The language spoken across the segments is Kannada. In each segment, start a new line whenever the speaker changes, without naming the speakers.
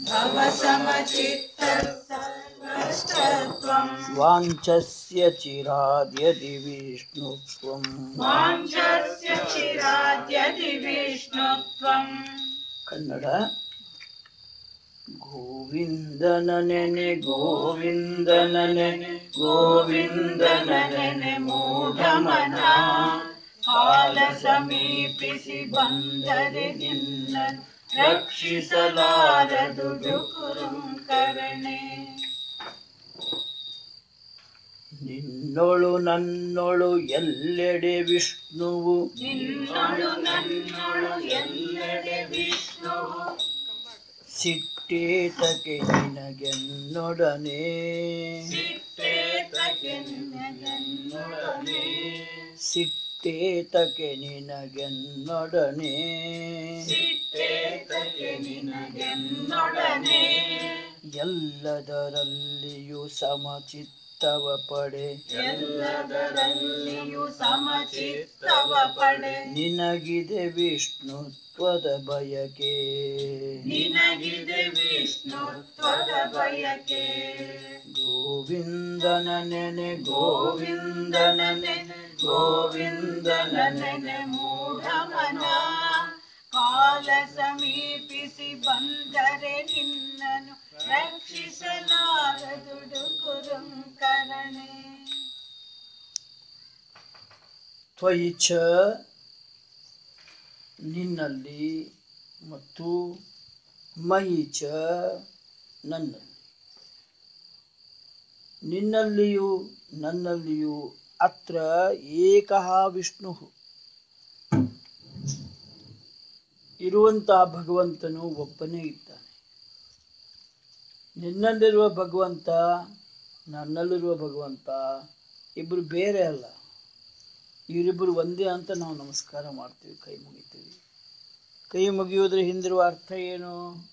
भवसमचित्तसर्वष्टत्वम्
वाञ्छस्य चिराद्यदि विष्णुत्वम्
वाञ्छस्य चिराद्यदि विष्णुत्वम्
ಕನ್ನಡ ಗೋವಿಂದನ ನೆನೆ ಗೋವಿಂದನ ನೆನೆ ಗೋವಿಂದನ ನೆನೆ
ಮೂಢಮನ ಕಾಲ ಸಮೀಪಿಸಿ ಬಂದರೆ ನಿನ್ನ ರಕ್ಷಿಸಲಾರದು ಡುಕುರುಂಕರಣೆ
ನಿನ್ನೊಳು ನನ್ನೊಳು ಎಲ್ಲೆಡೆ ವಿಷ್ಣುವು
ನಿನ್ನೊಳು ನನ್ನೊಳು ಎಲ್ಲೆಡೆ ವಿಷ್ಣುವು
ಸಿಟ್ಟೇತಕ್ಕೆ ನಿನಗೆನ್ನೊಡನೆ
ಸಿಟ್ಟೇತಕ್ಕೆ ನಿನಗೆನ್ನೊಡನೆ
ಸಿಟ್ಟೇತಕ್ಕೆ ನಿನಗೆನ್ನೊಡನೆ
ಸಿಟ್ಟೇತಕ್ಕೆ ನಿನಗೆನ್ನೊಡನೆ
ಎಲ್ಲದರಲ್ಲಿಯೂ ಸಮಚಿತ್ತವ ಪಡೆ
ಎಲ್ಲದರಲ್ಲಿಯೂ ಸಮಚಿತ್ತವ ಪಡೆ
ನಿನಗಿದೆ ವಿಷ್ಣುತ್ವದ ಬಯಕೆ
ನಿನಗಿದೆ ವಿಷ್ಣುತ್ವದ ಬಯಕೆ
ಗೋವಿಂದನ ನೆನೆ ಗೋವಿಂದನ ನೆನೆ ಗೋವಿಂದನ ನೆನೆ
ಮೂಢಮನ ಕಾಲ ಸಮೀಪಿಸಿ ಬಂದರೆ ನಿನ್ನನು ರಕ್ಷಿಸಲಾರದು ಡುಕುರುಂಕರಣೆ
ತ್ವಯಿ ಚ ನಿನ್ನಲ್ಲಿ ಮತ್ತು ಮಯಿ ಚ ನನ್ನಲ್ಲಿ ನಿನ್ನಲ್ಲಿಯೂ ನನ್ನಲ್ಲಿಯೂ ಅತ್ರ ಏಕಃ ವಿಷ್ಣು ಇರುವಂತಹ ಭಗವಂತನು ಒಬ್ಬನೇ ಇದ್ದಾನೆ ನಿನ್ನಲ್ಲಿರುವ ಭಗವಂತ ನನ್ನಲ್ಲಿರುವ ಭಗವಂತ ಇಬ್ಬರು ಬೇರೆ ಅಲ್ಲ ಇವರಿಬ್ಬರು ಒಂದೇ ಅಂತ ನಾವು ನಮಸ್ಕಾರ ಮಾಡ್ತೀವಿ ಕೈ ಮುಗಿತೀವಿ ಕೈ ಮುಗಿಯೋದ್ರ ಹಿಂದಿರುವ ಅರ್ಥ ಏನು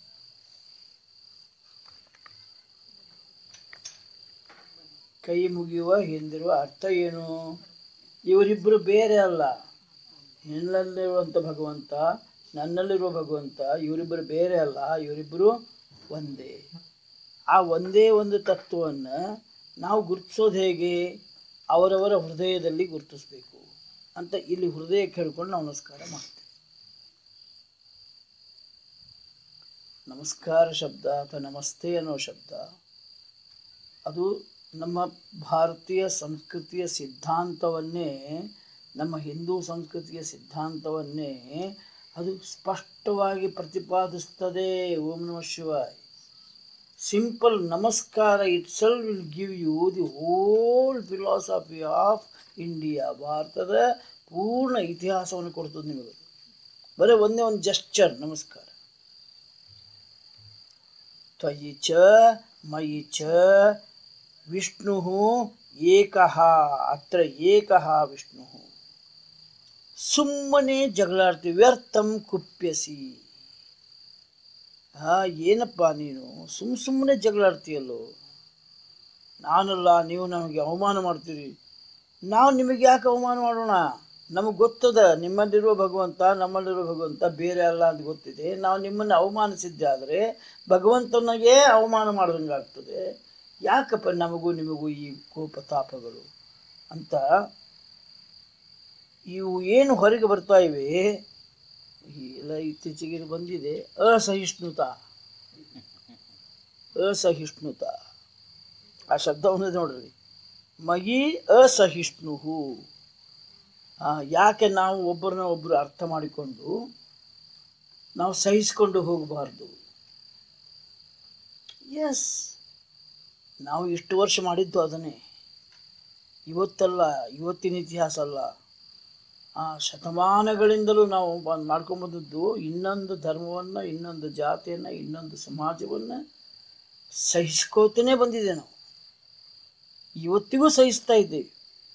ಕೈ ಮುಗಿಯುವ ಹಿಂದಿರುವ ಅರ್ಥ ಏನು ಇವರಿಬ್ಬರು ಬೇರೆ ಅಲ್ಲ ನಿನ್ನಲ್ಲಿರುವಂಥ ಭಗವಂತ ನನ್ನಲ್ಲಿರುವ ಭಗವಂತ ಇವರಿಬ್ಬರು ಬೇರೆ ಅಲ್ಲ ಇವರಿಬ್ಬರು ಒಂದೇ ಆ ಒಂದೇ ಒಂದು ತತ್ವವನ್ನು ನಾವು ಗುರುತಿಸೋದು ಹೇಗೆ ಅವರವರ ಹೃದಯದಲ್ಲಿ ಗುರುತಿಸ್ಬೇಕು ಅಂತ ಇಲ್ಲಿ ಹೃದಯಕ್ಕೆ ಹೇಳ್ಕೊಂಡು ನಾವು ನಮಸ್ಕಾರ ಮಾಡ್ತೀವಿ ನಮಸ್ಕಾರ ಶಬ್ದ ಅಥವಾ ನಮಸ್ತೆ ಅನ್ನೋ ಶಬ್ದ ಅದು ನಮ್ಮ ಭಾರತೀಯ ಸಂಸ್ಕೃತಿಯ ಸಿದ್ಧಾಂತವನ್ನೇ ನಮ್ಮ ಹಿಂದೂ ಸಂಸ್ಕೃತಿಯ ಸಿದ್ಧಾಂತವನ್ನೇ ಅದು ಸ್ಪಷ್ಟವಾಗಿ ಪ್ರತಿಪಾದಿಸ್ತದೆ ಓಂ ನಮಃ ಶಿವಾಯ್ ಸಿಂಪಲ್ ನಮಸ್ಕಾರ itself will give you the whole philosophy of India ಭಾರತದ ಪೂರ್ಣ ಇತಿಹಾಸವನ್ನು ಕೊಡ್ತದೆ ನಿಮಗೆ ಬರೀ ಒಂದೇ ಒಂದು ಜಸ್ಚರ್ ನಮಸ್ಕಾರ ತ್ವಯಿ ಚ ಮಯಿ ಚ ವಿಷ್ಣು ಏಕಃ ಅತ್ರ ಏಕಃ ವಿಷ್ಣು ಸುಮ್ಮನೆ ಜಗಳಾಡ್ತೀವಿ ವ್ಯರ್ಥಂ ಕುಪ್ಯಸಿ ಹಾ ಏನಪ್ಪ ನೀನು ಸುಮ್ಮ ಸುಮ್ಮನೆ ಜಗಳಾಡ್ತೀಯಲ್ಲೋ ನಾನಲ್ಲ ನೀವು ನಮಗೆ ಅವಮಾನ ಮಾಡ್ತೀರಿ ನಾವು ನಿಮಗೆ ಯಾಕೆ ಅವಮಾನ ಮಾಡೋಣ ನಮಗೆ ಗೊತ್ತದ ನಿಮ್ಮಲ್ಲಿರುವ ಭಗವಂತ ನಮ್ಮಲ್ಲಿರುವ ಭಗವಂತ ಬೇರೆ ಅಲ್ಲ ಅಂತ ಗೊತ್ತಿದೆ ನಾವು ನಿಮ್ಮನ್ನು ಅವಮಾನಿಸಿದ್ದೆ ಆದರೆ ಭಗವಂತನಿಗೆ ಅವಮಾನ ಮಾಡ್ದಂಗೆ ಆಗ್ತದೆ ಯಾಕಪ್ಪ ನಮಗೂ ನಿಮಗೂ ಈ ಕೋಪ ತಾಪಗಳು ಅಂತ ಇವು ಏನು ಹೊರಗೆ ಬರ್ತಾ ಇವೆ ಎಲ್ಲ ಇತ್ತೀಚೆಗೆ ಇದು ಬಂದಿದೆ ಅಸಹಿಷ್ಣುತ ಅಸಹಿಷ್ಣುತ ಆ ಶಬ್ದವನ್ನು ನೋಡ್ರಿ ಮಗಿ ಅಸಹಿಷ್ಣು ಯಾಕೆ ನಾವು ಒಬ್ಬರನ್ನ ಒಬ್ಬರು ಅರ್ಥ ಮಾಡಿಕೊಂಡು ನಾವು ಸಹಿಸಿಕೊಂಡು ಹೋಗಬಾರ್ದು ಎಸ್ ನಾವು ಇಷ್ಟು ವರ್ಷ ಮಾಡಿದ್ದು ಅದನ್ನೇ ಇವತ್ತಲ್ಲ ಇವತ್ತಿನ ಇತಿಹಾಸ ಅಲ್ಲ ಆ ಶತಮಾನಗಳಿಂದಲೂ ನಾವು ಬ- ಮಾಡ್ಕೊಂಬಂದದ್ದು ಇನ್ನೊಂದು ಧರ್ಮವನ್ನು ಇನ್ನೊಂದು ಜಾತಿಯನ್ನು ಇನ್ನೊಂದು ಸಮಾಜವನ್ನು ಸಹಿಸ್ಕೋತನೇ ಬಂದಿದೆ ನಾವು ಇವತ್ತಿಗೂ ಸಹಿಸ್ತಾ ಇದ್ದೇವೆ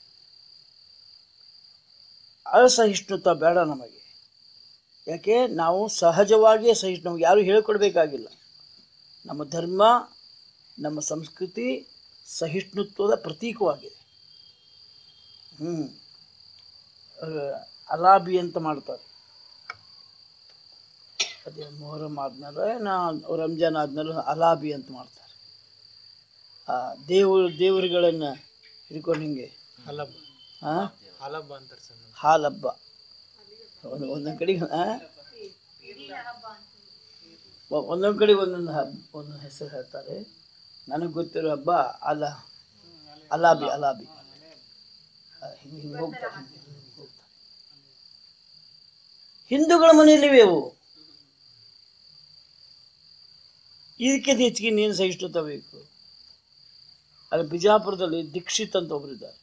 ಅಸಹಿಷ್ಣುತ ಬೇಡ ನಮಗೆ ಯಾಕೆ ನಾವು ಸಹಜವಾಗಿಯೇ ಸಹಿಷ್ಣು ನಮ್ಗೆ ಯಾರೂ ಹೇಳ್ಕೊಡ್ಬೇಕಾಗಿಲ್ಲ ನಮ್ಮ ಧರ್ಮ ನಮ್ಮ ಸಂಸ್ಕೃತಿ ಸಹಿಷ್ಣುತ್ವದ ಪ್ರತೀಕವಾಗಿದೆ ಹ್ಞೂ ಅಲಾಬಿ ಅಂತ ಮಾಡ್ತಾರೆ ಅದೇ ಮೊಹರಂ ಆದ್ಮೇಲೆ ನಾ ರಂಜಾನ್ ಆದ್ಮೇಲೆ ಅಲಾಬಿ ಅಂತ ಮಾಡ್ತಾರೆ ಆ ದೇವ್ರ ದೇವರುಗಳನ್ನು ಹಿಡ್ಕೊಂಡು ಹಿಂಗೆ
ಹಲಬ್
ಆ?
ಹಲಬ್ ಅಂತಾರೆ ಸರ್
ಹಾಲಬ್ಬ ಒಂದು ಒಂದೊಂದು ಕಡೆಗೆ ಆ? ಒ- ಒಂದೊಂದು ಕಡೆ ಒಂದೊಂದು ಹಬ್ಬ ಒಂದೊಂದು ಹೆಸರು ಹೇಳ್ತಾರೆ ನನಗೆ ಗೊತ್ತಿರೋ ಹಬ್ಬ ಅಲ ಅಲಾಬಿ ಅಲಾಬಿ ಹಿಂಗೆ ಹಿಂಗೆ ಹೋಗ್ತಾರೆ ಹಿಂಗೆ ಹಿಂಗೆ ಹೋಗ್ತಾರೆ ಹಿಂದೂಗಳ ಮನೆಯಲ್ಲಿವೆ ಅವು ಇದಕ್ಕೆ ಹೆಚ್ಚಿಗೆ ನೀನು ಸಹಿಷ್ಣುತ ಬೇಕು ಅಲ್ಲಿ ಬಿಜಾಪುರದಲ್ಲಿ ದೀಕ್ಷಿತ್ ಅಂತ ಒಬ್ಬರಿದ್ದಾರೆ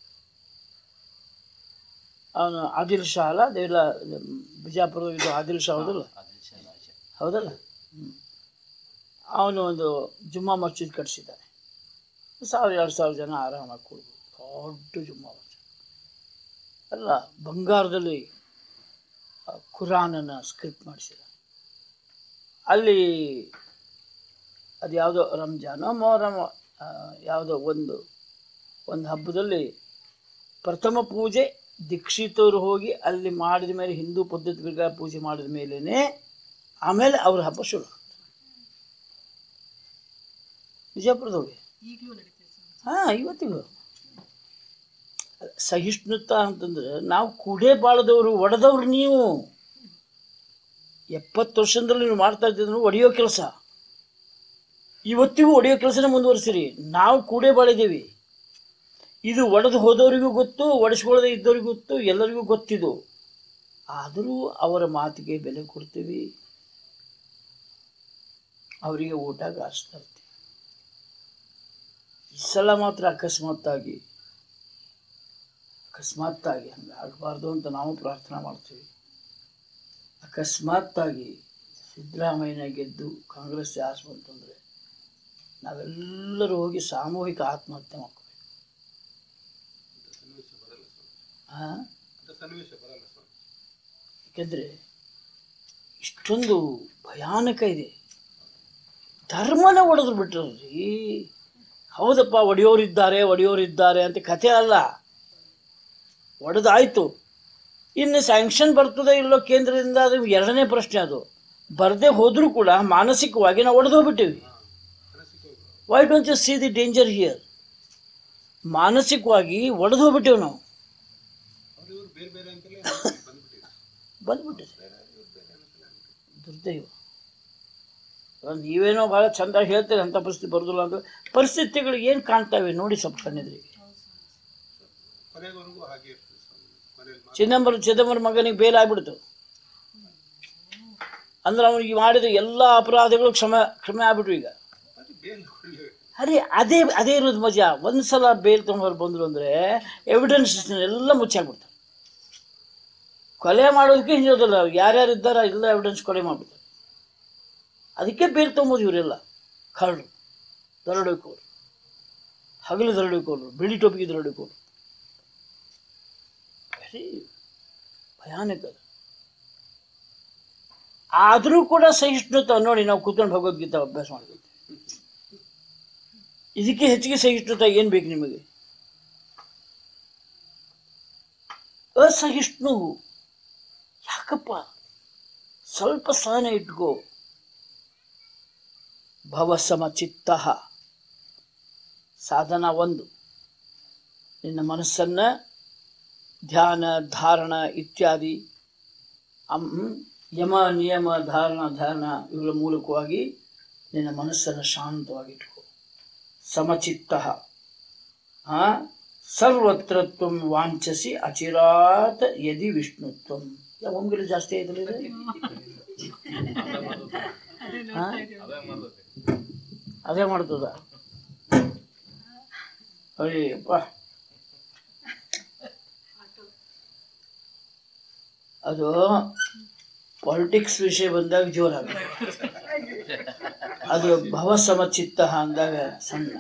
ಅವನು ಆದಿಲ್ ಶಾ ಅಲ್ಲ ಅದೆಲ್ಲ ಬಿಜಾಪುರ ಇದು ಆದಿಲ್ ಶಾ ಹೌದಲ್ಲ ಹೌದಲ್ಲ ಅವನು ಒಂದು ಜುಮ್ಮಾ ಮಸ್ಜಿದ್ ಕಟ್ಸಿದ್ದಾನೆ ಸಾವಿರ ಎರಡು ಸಾವಿರ ಜನ ಆರಾಮಾಗಿ ಕೊಡ್ಬೋದು ದೊಡ್ಡ ಜುಮ್ಮಾ ಮಸ್ಜಿದ್ ಅಲ್ಲ ಬಂಗಾರದಲ್ಲಿ ಆ ಖುರಾನನ್ನು ಸ್ಕ್ರಿಪ್ಟ್ ಮಾಡಿಸಿದ ಅಲ್ಲಿ ಅದು ಯಾವುದೋ ರಂಜಾನೋ ಮೊಹರಮ ಆ, ಯಾವುದೋ ಒಂದು ಒಂದು ಹಬ್ಬದಲ್ಲಿ ಪ್ರಥಮ ಪೂಜೆ ದೀಕ್ಷಿತರು ಹೋಗಿ ಅಲ್ಲಿ ಮಾಡಿದ ಮೇಲೆ ಹಿಂದೂ ಪದ್ಧತಿ ಪ್ರಕಾರ ಪೂಜೆ ಮಾಡಿದ ಮೇಲೇ ಆಮೇಲೆ ಅವ್ರ ಹಬ್ಬ ಶುರು ಆಗುತ್ತೆ ವಿಜಯಪುರದವ್ರಿಗೆ ಹಾಂ ಇವತ್ತಿಗೂ ಸಹಿಷ್ಣುತ ಅಂತಂದ್ರೆ ನಾವು ಕೂಡೇ ಬಾಳದವರು ಒಡೆದವ್ರು ನೀವು ಎಪ್ಪತ್ತು ವರ್ಷದಲ್ಲಿ ನೀವು ಮಾಡ್ತಾ ಇದ್ದಿದ್ರು ಒಡೆಯೋ ಕೆಲಸ ಇವತ್ತಿಗೂ ಒಡೆಯೋ ಕೆಲಸನೇ ಮುಂದುವರಿಸಿರಿ ನಾವು ಕೂಡೇ ಬಾಳಿದ್ದೀವಿ ಇದು ಒಡೆದು ಹೋದವರಿಗೂ ಗೊತ್ತು ಒಡೆಸ್ಕೊಳ್ಳದೆ ಇದ್ದವರಿಗೂ ಗೊತ್ತು ಎಲ್ಲರಿಗೂ ಗೊತ್ತಿದು ಆದರೂ ಅವರ ಮಾತಿಗೆ ಬೆಲೆ ಕೊಡ್ತೀವಿ ಅವರಿಗೆ ಊಟ ಕಾಸ್ತಾ ಇರ್ತೀವಿ ಈ ಸಲ ಮಾತ್ರ ಅಕಸ್ಮಾತ್ತಾಗಿ ಅಕಸ್ಮಾತ್ತಾಗಿ ಹಂಗೆ ಆಗಬಾರ್ದು ಅಂತ ನಾವು ಪ್ರಾರ್ಥನೆ ಮಾಡ್ತೀವಿ ಅಕಸ್ಮಾತ್ತಾಗಿ ಸಿದ್ದರಾಮಯ್ಯನ ಗೆದ್ದು ಕಾಂಗ್ರೆಸ್ ಜಾಸ್ತಿ ಬಂತಂದರೆ ನಾವೆಲ್ಲರೂ ಹೋಗಿ ಸಾಮೂಹಿಕ ಆತ್ಮಹತ್ಯೆ ಮಾಡ್ಕೋಬೇಕು ಹಾಂ ಯಾಕೆಂದರೆ ಇಷ್ಟೊಂದು ಭಯಾನಕ ಇದೆ ಧರ್ಮನ ಒಡೆದು ಬಿಟ್ರಲ್ರಿ ಹೌದಪ್ಪ ಒಡೆಯೋರಿದ್ದಾರೆ ಒಡೆಯೋರಿದ್ದಾರೆ ಅಂತ ಕಥೆ ಅಲ್ಲ ಒಡೆದಾಯ್ತು ಇನ್ನು ಸ್ಯಾಂಕ್ಷನ್ ಬರ್ತದೆ ಇಲ್ಲೋ ಕೇಂದ್ರದಿಂದ ಅದು ಎರಡನೇ ಪ್ರಶ್ನೆ ಅದು ಬರದೇ ಹೋದರೂ ಕೂಡ ಮಾನಸಿಕವಾಗಿ ನಾವು ಒಡೆದು ಹೋಗ್ಬಿಟ್ಟಿವಿ why don't you see the danger here ಮಾನಸಿಕವಾಗಿ ಒಡೆದು ಹೋಗ್ಬಿಟ್ಟಿವಿ ನಾವು ಬಂದ್ಬಿಟ್ಟಿದೆ ದುರ್ದೈವ ಅಹ್, ನೀವೇನೋ ಭಾಳ ಚಂದ ಹೇಳ್ತೀರಿ ಅಂಥ ಪರಿಸ್ಥಿತಿ ಬರೋದಿಲ್ಲ ಅಂದ್ರೆ ಪರಿಸ್ಥಿತಿಗಳು ಏನು ಕಾಣ್ತಾವೆ ನೋಡಿ ಸ್ವಲ್ಪ ಕಣ್ಣೆದ್ರಿಗೆ ಚಿದಂಬರ ಚಿದಂಬರ ಮಗನಿಗೆ ಬೇಲ್ ಆಗ್ಬಿಡ್ತು ಅಂದ್ರೆ ಅವನಿಗೆ ಮಾಡಿದ ಎಲ್ಲ ಅಪರಾಧಗಳು ಕ್ಷಮೆ ಕ್ಷಮೆ ಆಗ್ಬಿಟ್ವು ಈಗ ಅರೆ ಅದೇ ಅದೇ ಇರೋದು ಮಜಾ ಒಂದು ಸಲ ಬೇಲ್ ತೊಗೊಂಡ್ರು ಬಂದರು ಅಂದರೆ ಎವಿಡೆನ್ಸ್ ಎಲ್ಲ ಮುಚ್ಚಾಕ್ಬಿಡ್ತಾರೆ ಕೊಲೆ ಮಾಡೋದಕ್ಕೆ ಹಿಂದಿರೋದಿಲ್ಲ ಯಾರ್ಯಾರು ಇದ್ದಾರ ಎಲ್ಲ ಎವಿಡೆನ್ಸ್ ಕೊಲೆ ಮಾಡ್ಬಿಡ್ತಾರೆ ಅದಕ್ಕೆ ಬೇಲ್ ತೊಗೊಂಬೋದು ಇವರೆಲ್ಲ ಕರಡು ದರೋಡೆಕೋರು ಹಗಲು ದರೋಡೆಕೋರು ಬಿಳಿ ಟೋಪಿಗೆ ದರೋಡೆಕೋರು ವೆರಿ ಭಯಾನಕ ಅದು. ಆದರೂ ಕೂಡ ಸಹಿಷ್ಣುತ ನೋಡಿ ನಾವು ಕೂತ್ಕೊಂಡು ಭಗವದ್ಗೀತಾ ಅಭ್ಯಾಸ ಮಾಡ್ಬೇಕು ಇದಕ್ಕೆ ಹೆಚ್ಚಿಗೆ ಸಹಿಷ್ಣುತ ಏನು ಬೇಕು ನಿಮಗೆ ಅಸಹಿಷ್ಣು ಯಾಕಪ್ಪ ಸ್ವಲ್ಪ ಸಹನೆ ಇಟ್ಕೋ ಭವಸಮಚಿತ್ತ ಸಾಧನ ಒಂದು ನಿನ್ನ ಮನಸ್ಸನ್ನು ಧ್ಯಾನ ಧಾರಣ ಇತ್ಯಾದಿ ಅಂ ಯಮ ನಿಯಮ ಧಾರಣ ಧಾರಣ ಇವುಗಳ ಮೂಲಕವಾಗಿ ನಿನ್ನ ಮನಸ್ಸನ್ನು ಶಾಂತವಾಗಿಟ್ಕೋ ಸಮಚಿತ್ತ ಸರ್ವತ್ರ ತ್ವಂ ವಾಂಛಸಿ ಅಚಿರಾತ್ ಯದಿ ವಿಷ್ಣುತ್ವಂ ಒಮ್ಮೆಲೆ ಜಾಸ್ತಿ ಆಯ್ತಲ್ಲ ಇದು ಹಾ? ಅದೇ ಮಾಡ್ತದ ಅಯ್ಯಪ್ಪ ಅದು ಪಾಲಿಟಿಕ್ಸ್ ವಿಷಯ ಬಂದಾಗ ಜೋರಾಗುತ್ತೆ ಅದು ಭವಸಮಚಿತ್ತ ಅಂದಾಗ ಸಣ್ಣ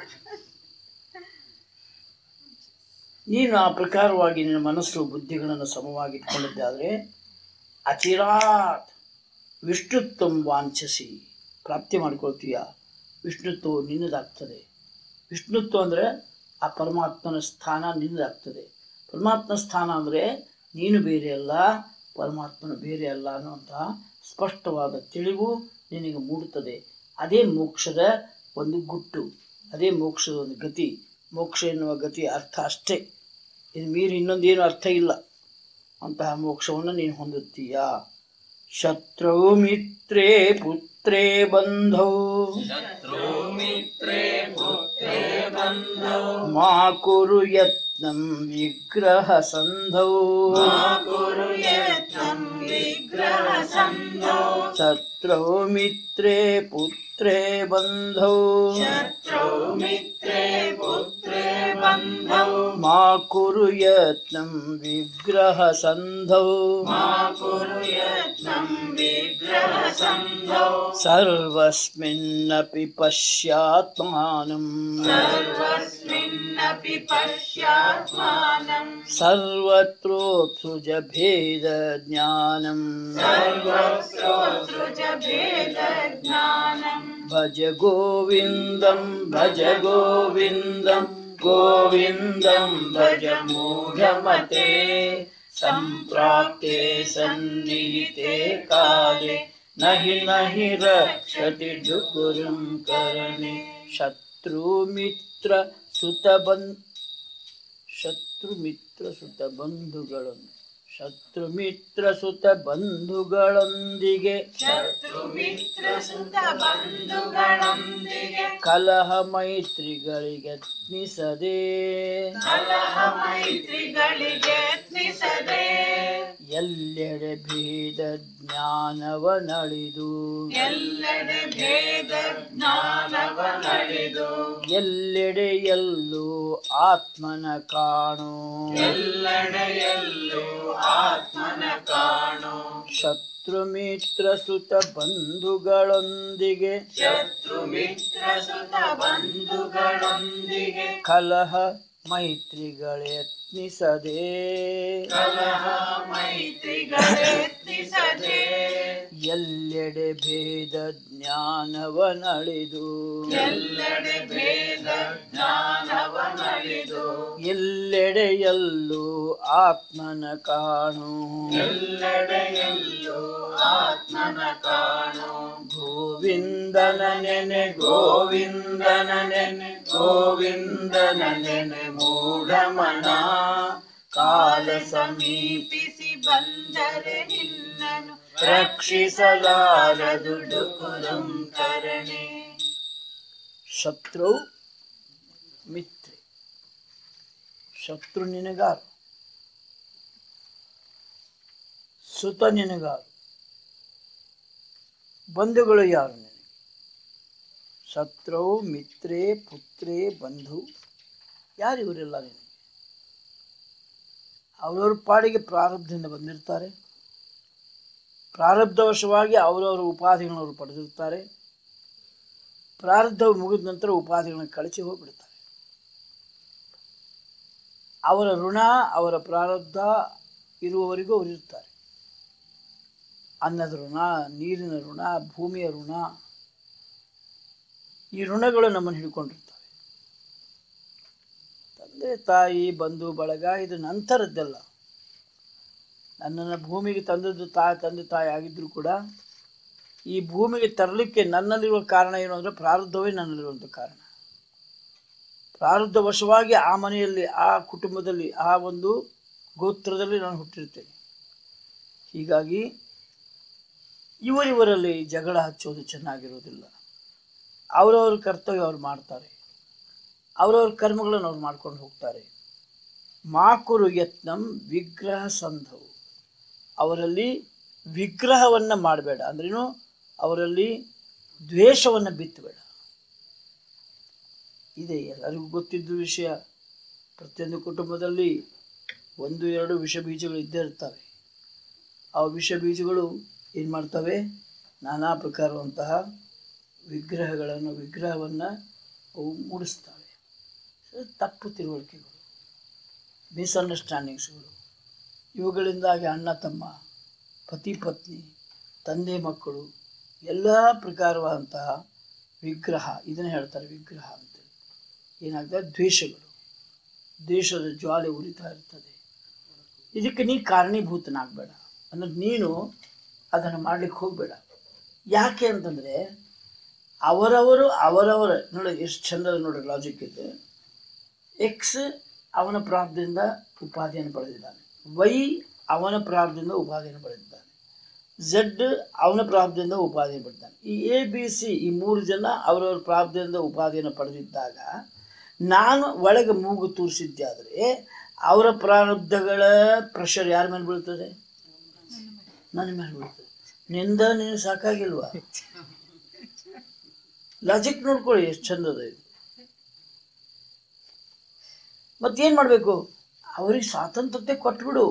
ನೀನು ಆ ಪ್ರಕಾರವಾಗಿ ನಿನ್ನ ಮನಸ್ಸು ಬುದ್ಧಿಗಳನ್ನು ಸಮವಾಗಿ ಇಟ್ಕೊಂಡಿದ್ದಾದರೆ ಅಚಿರಾತ್ ವಿಷ್ಣುತ್ವ ವಾಂಛಸಿ ಪ್ರಾಪ್ತಿ ಮಾಡ್ಕೊಳ್ತೀಯ ವಿಷ್ಣುತ್ವ ನಿನ್ನದಾಗ್ತದೆ ವಿಷ್ಣುತ್ವ ಅಂದರೆ ಆ ಪರಮಾತ್ಮನ ಸ್ಥಾನ ನಿನ್ನದಾಗ್ತದೆ ಪರಮಾತ್ಮ ಸ್ಥಾನ ಅಂದರೆ ನೀನು ಬೇರೆ ಅಲ್ಲ ಪರಮಾತ್ಮನು ಬೇರೆ ಅಲ್ಲ ಅನ್ನುವಂಥ ಸ್ಪಷ್ಟವಾದ ತಿಳಿವು ನಿನಗೆ ಮೂಡುತ್ತದೆ ಅದೇ ಮೋಕ್ಷದ ಒಂದು ಗುಟ್ಟು ಅದೇ ಮೋಕ್ಷದ ಒಂದು ಗತಿ ಮೋಕ್ಷ ಎನ್ನುವ ಗತಿ ಅರ್ಥ ಅಷ್ಟೇ ಇದು ಮೀರಿ ಇನ್ನೊಂದೇನು ಅರ್ಥ ಇಲ್ಲ ಅಂತಹ ಮೋಕ್ಷವನ್ನು ನೀನು ಹೊಂದುತ್ತೀಯ ಶತ್ರು ಮಿತ್ರೇ ಪುತ್ರೇ ಬಂಧೌ ಮಾ ಕುರು ಯತ್ನಂ ವಿಗ್ರಹ ಸಂಧೌ
ಕುರು ಯತ್ನಂ ವಿಗ್ರಹ ಸಂಧೋ
ಶತ್ರು ಮಿತ್ರೇ ಪುತ್ರೇ ಬಂಧೌ
ಶತ್ರು ಮಿತ್ರೇ ಪುತ್ರೇ ಬಂಧೌ
ಮಾ ಕುರು ಯತ್ನಂ ವಿಗ್ರಹ ಸಂಧೌ
ಮಾ ಕುರು ಯತ್ನಂ ವಿಗ್ರಹ ಸಂಧೋ
ಸರ್ವಸ್ಮಿನ್ನಪಿ ಪಶ್ಯಾತ್ಮಾನಂ
ಸರ್ವಸ್ಮಿನ್ನಪಿ ಪಶ್ಯಾತ್ಮಾನಂ
ಸರ್ವತ್ರೋತ್ಸುಜ ಭೇದ ಜ್ಞಾನಂ
ಸರ್ವಸ್ರೋತ್ಸೃಜ ಭೇದ ಜ್ಞಾನಂ
ಭಜ ಗೋವಿಂದಂ ಭಜ ಗೋವಿಂದಂ ಗೋವಿಂದಂ ಭಜ ಮೂಢಮತೆ ಸಂಪ್ರಾಪ್ತೆ ಸನ್ನಿಹಿತೆ ಕಾಲೆ ನಹಿ ನಹಿ ರಕ್ಷತಿ ಡುಗುರುಂ ಕರಣೆ ಶತ್ರು ಮಿತ್ರ ಸುತ ಬನ್ ಶತ್ರು ಮಿತ್ರ ಸುತ ಬಂಧುಗಳನ್ನು ಶತ್ರು ಮಿತ್ರ ಸುತ ಬಂಧುಗಳೊಂದಿಗೆ
ಶತ್ರು ಮಿತ್ರ ಸುತ ಬಂಧುಗಳೊಂದಿಗೆ
ಕಲಹ ಮೈತ್ರಿಗಳಿಗೆ ಯತ್ನಿಸದೆ
ಕಲಹ ಮೈತ್ರಿಗಳಿಗೆ ಯತ್ನಿಸದೆ
ಎಲ್ಲೆಡೆ ಭೇದ ಜ್ಞಾನವ ನಳಿದು
ಎಲ್ಲೆಡೆ ಭೇದ ಜ್ಞಾನವ ನಡೆದು
ಎಲ್ಲೆಡೆ ಎಲ್ಲೂ ಆತ್ಮನ ಕಾಣು
ಎಲ್ಲೆಡೆಯಲ್ಲೂ ಆತ್ಮನ ಕಾಣು
ಶತ್ರು ಮಿತ್ರ ಸುತ ಬಂಧುಗಳೊಂದಿಗೆ
ಶತ್ರು ಮಿತ್ರ ಸುತ ಬಂಧುಗಳೊಂದಿಗೆ
ಕಲಹ ಮೈತ್ರಿಗಳ ಯತ್ನಿಸದೆ
ಕಲಹ ಮೈತ್ರಿಗಳೇ ಯತ್ನಿಸದೆ
ಎಲ್ಲೆಡೆ ಭೇದ ಜ್ಞಾನವ ನಳಿದು
ಎಲ್ಲೆಡೆ ಭೇದ ಜ್ಞಾನವ ನಡೆದು
ಎಲ್ಲೆಡೆ ಎಲ್ಲೂ ಆತ್ಮನ ಕಾಣು
ಎಲ್ಲೆಡೆಯಲ್ಲೂ ಆತ್ಮನ ಕಾಣು
ಗೋವಿಂದನ ನೆನೆ ಗೋವಿಂದನ ನೆನೆ ಗೋವಿಂದನ ನೆನೆ ಮೂಢಮನ ಕಾಲ
ಸಮೀಪಿಸಿ ಬಂದರೆ ನಿನ್ನನು
ರಕ್ಷಿಸಲಾರದು
ಡುಕುರಂ ಕರಣೆ
ಶತ್ರು ಮಿತ್ರೆ ಶತ್ರು ನಿನಗಾರು ಸುತ ನಿನಗಾರು ಬಂಧುಗಳು ಯಾರು ನಿನಗೆ ಶತ್ರು ಮಿತ್ರೇ ಪುತ್ರೇ ಬಂಧು ಯಾರು ಇವರೆಲ್ಲ ನಿನಗೆ ಅವರವ್ರ ಪಾಡಿಗೆ ಪ್ರಾರಬ್ಧದಿಂದ ಬಂದಿರ್ತಾರೆ ಪ್ರಾರಬ್ಧವಶವಾಗಿ ಅವರವರ ಉಪಾಧಿಗಳನ್ನು ಅವರು ಪಡೆದಿರ್ತಾರೆ ಪ್ರಾರಬ್ಧ ಮುಗಿದ ನಂತರ ಉಪಾಧಿಗಳನ್ನು ಕಳಚಿ ಹೋಗ್ಬಿಡ್ತಾರೆ ಅವರ ಋಣ ಅವರ ಪ್ರಾರಬ್ಧ ಇರುವವರೆಗೂ ಅವರು ಇರ್ತಾರೆ ಅನ್ನದ ಋಣ ನೀರಿನ ಋಣ ಭೂಮಿಯ ಋಣ ಈ ಋಣಗಳು ನಮ್ಮನ್ನು ಹಿಡ್ಕೊಂಡಿರ್ತವೆ ತಂದೆ ತಾಯಿ ಬಂಧು ಬಳಗ ಇದು ನಂತರದ್ದೆಲ್ಲ ನನ್ನನ್ನು ಭೂಮಿಗೆ ತಂದದ್ದು ತಾ ತಂದೆ ತಾಯಿ ಆಗಿದ್ರು ಕೂಡ ಈ ಭೂಮಿಗೆ ತರಲಿಕ್ಕೆ ನನ್ನಲ್ಲಿರುವ ಕಾರಣ ಏನು ಅಂದರೆ ಪ್ರಾರಬ್ಧವೇ ನನ್ನಲ್ಲಿರುವಂಥ ಕಾರಣ ಪ್ರಾರಬ್ಧ ವಶವಾಗಿ ಆ ಮನೆಯಲ್ಲಿ ಆ ಕುಟುಂಬದಲ್ಲಿ ಆ ಒಂದು ಗೋತ್ರದಲ್ಲಿ ನಾನು ಹುಟ್ಟಿರ್ತೇನೆ ಹೀಗಾಗಿ ಇವರಿವರಲ್ಲಿ ಜಗಳ ಹಚ್ಚೋದು ಚೆನ್ನಾಗಿರೋದಿಲ್ಲ ಅವರವ್ರ ಕರ್ತವ್ಯ ಅವ್ರು ಮಾಡ್ತಾರೆ ಅವರವ್ರ ಕರ್ಮಗಳನ್ನು ಅವ್ರು ಮಾಡ್ಕೊಂಡು ಹೋಗ್ತಾರೆ ಮಾಕುರು ಯತ್ನಂ ವಿಗ್ರಹ ಸಂಧವು ಅವರಲ್ಲಿ ವಿಗ್ರಹವನ್ನು ಮಾಡಬೇಡ ಅಂದ್ರೇನು ಅವರಲ್ಲಿ ದ್ವೇಷವನ್ನು ಬಿತ್ತಬೇಡ ಇದೆ ಎಲ್ಲರಿಗೂ ಗೊತ್ತಿದ್ದು ವಿಷಯ ಪ್ರತಿಯೊಂದು ಕುಟುಂಬದಲ್ಲಿ ಒಂದು ಎರಡು ವಿಷ ಬೀಜಗಳು ಇದ್ದೇ ಇರ್ತವೆ ಆ ವಿಷ ಬೀಜಗಳು ಏನು ಮಾಡ್ತವೆ ನಾನಾ ಪ್ರಕಾರವಂತಹ ವಿಗ್ರಹಗಳನ್ನು ವಿಗ್ರಹವನ್ನು ಅವು ಮೂಡಿಸ್ತವೆ ಸೊ ತಪ್ಪು ತಿಳುವಳಿಕೆಗಳು ಮಿಸ್ಅಂಡರ್ಸ್ಟ್ಯಾಂಡಿಂಗ್ಸ್ಗಳು ಇವುಗಳಿಂದಾಗಿ ಅಣ್ಣ ತಮ್ಮ ಪತಿ ಪತ್ನಿ ತಂದೆ ಮಕ್ಕಳು ಎಲ್ಲ ಪ್ರಕಾರವಾದಂತಹ ವಿಗ್ರಹ ಇದನ್ನು ಹೇಳ್ತಾರೆ ವಿಗ್ರಹ ಅಂತೇಳಿ ಏನಾಗ್ತದೆ ದ್ವೇಷಗಳು ದ್ವೇಷದ ಜ್ವಾಲೆ ಉರಿತಾ ಇರ್ತದೆ ಇದಕ್ಕೆ ನೀ ಕಾರಣೀಭೂತನಾಗಬೇಡ ಅನ್ನೋದು ನೀನು ಅದನ್ನು ಮಾಡ್ಲಿಕ್ಕೆ ಹೋಗಬೇಡ ಯಾಕೆ ಅಂತಂದರೆ ಅವರವರು ಅವರವರ ನೋಡಿ ಎಷ್ಟು ಚಂದ ನೋಡಿ ಲಾಜಿಕ್ ಇದೆ ಎಕ್ಸ್ ಅವನ ಪ್ರಾಪ್ತದಿಂದ ಉಪಾಧಿಯನ್ನು ಪಡೆದಿದ್ದಾನೆ ವೈ ಅವನ ಪ್ರಾಪ್ತದಿಂದ ಉಪಾಧಿಯನ್ನು ಪಡೆದಿದ್ದಾನೆ ಝಡ್ ಅವನ ಪ್ರಾಪ್ತದಿಂದ ಉಪಾಧಿಯನ್ನು ಪಡೆದಿದ್ದಾನೆ ಈ ಎ ಬಿ ಸಿ ಈ ಮೂರು ಜನ ಅವರವರ ಪ್ರಾಪ್ತದಿಂದ ಉಪಾಧಿಯನ್ನು ಪಡೆದಿದ್ದಾಗ ನಾನು ಒಳಗೆ ಮೂಗು ತೂರಿಸಿದ್ದಾದರೆ ಅವರ ಪ್ರಾರಬ್ಧಗಳ ಪ್ರೆಷರ್ ಯಾರ ಮೇಲೆ ಬೀಳ್ತದೆ ನನ್ನ ಮೇಲೆ ಬೀಳ್ತದೆ ನಿಂದ ನೀನು ಸಾಕಾಗಿಲ್ವಾ ಲಾಜಿಕ್ ನೋಡ್ಕೊಳ್ಳಿ ಎಷ್ಟು ಚಂದದ ಇದು ಮತ್ತೇನು ಮಾಡಬೇಕು ಅವ್ರಿಗೆ ಸ್ವಾತಂತ್ರ್ಯತೆ ಕೊಟ್ಬಿಡು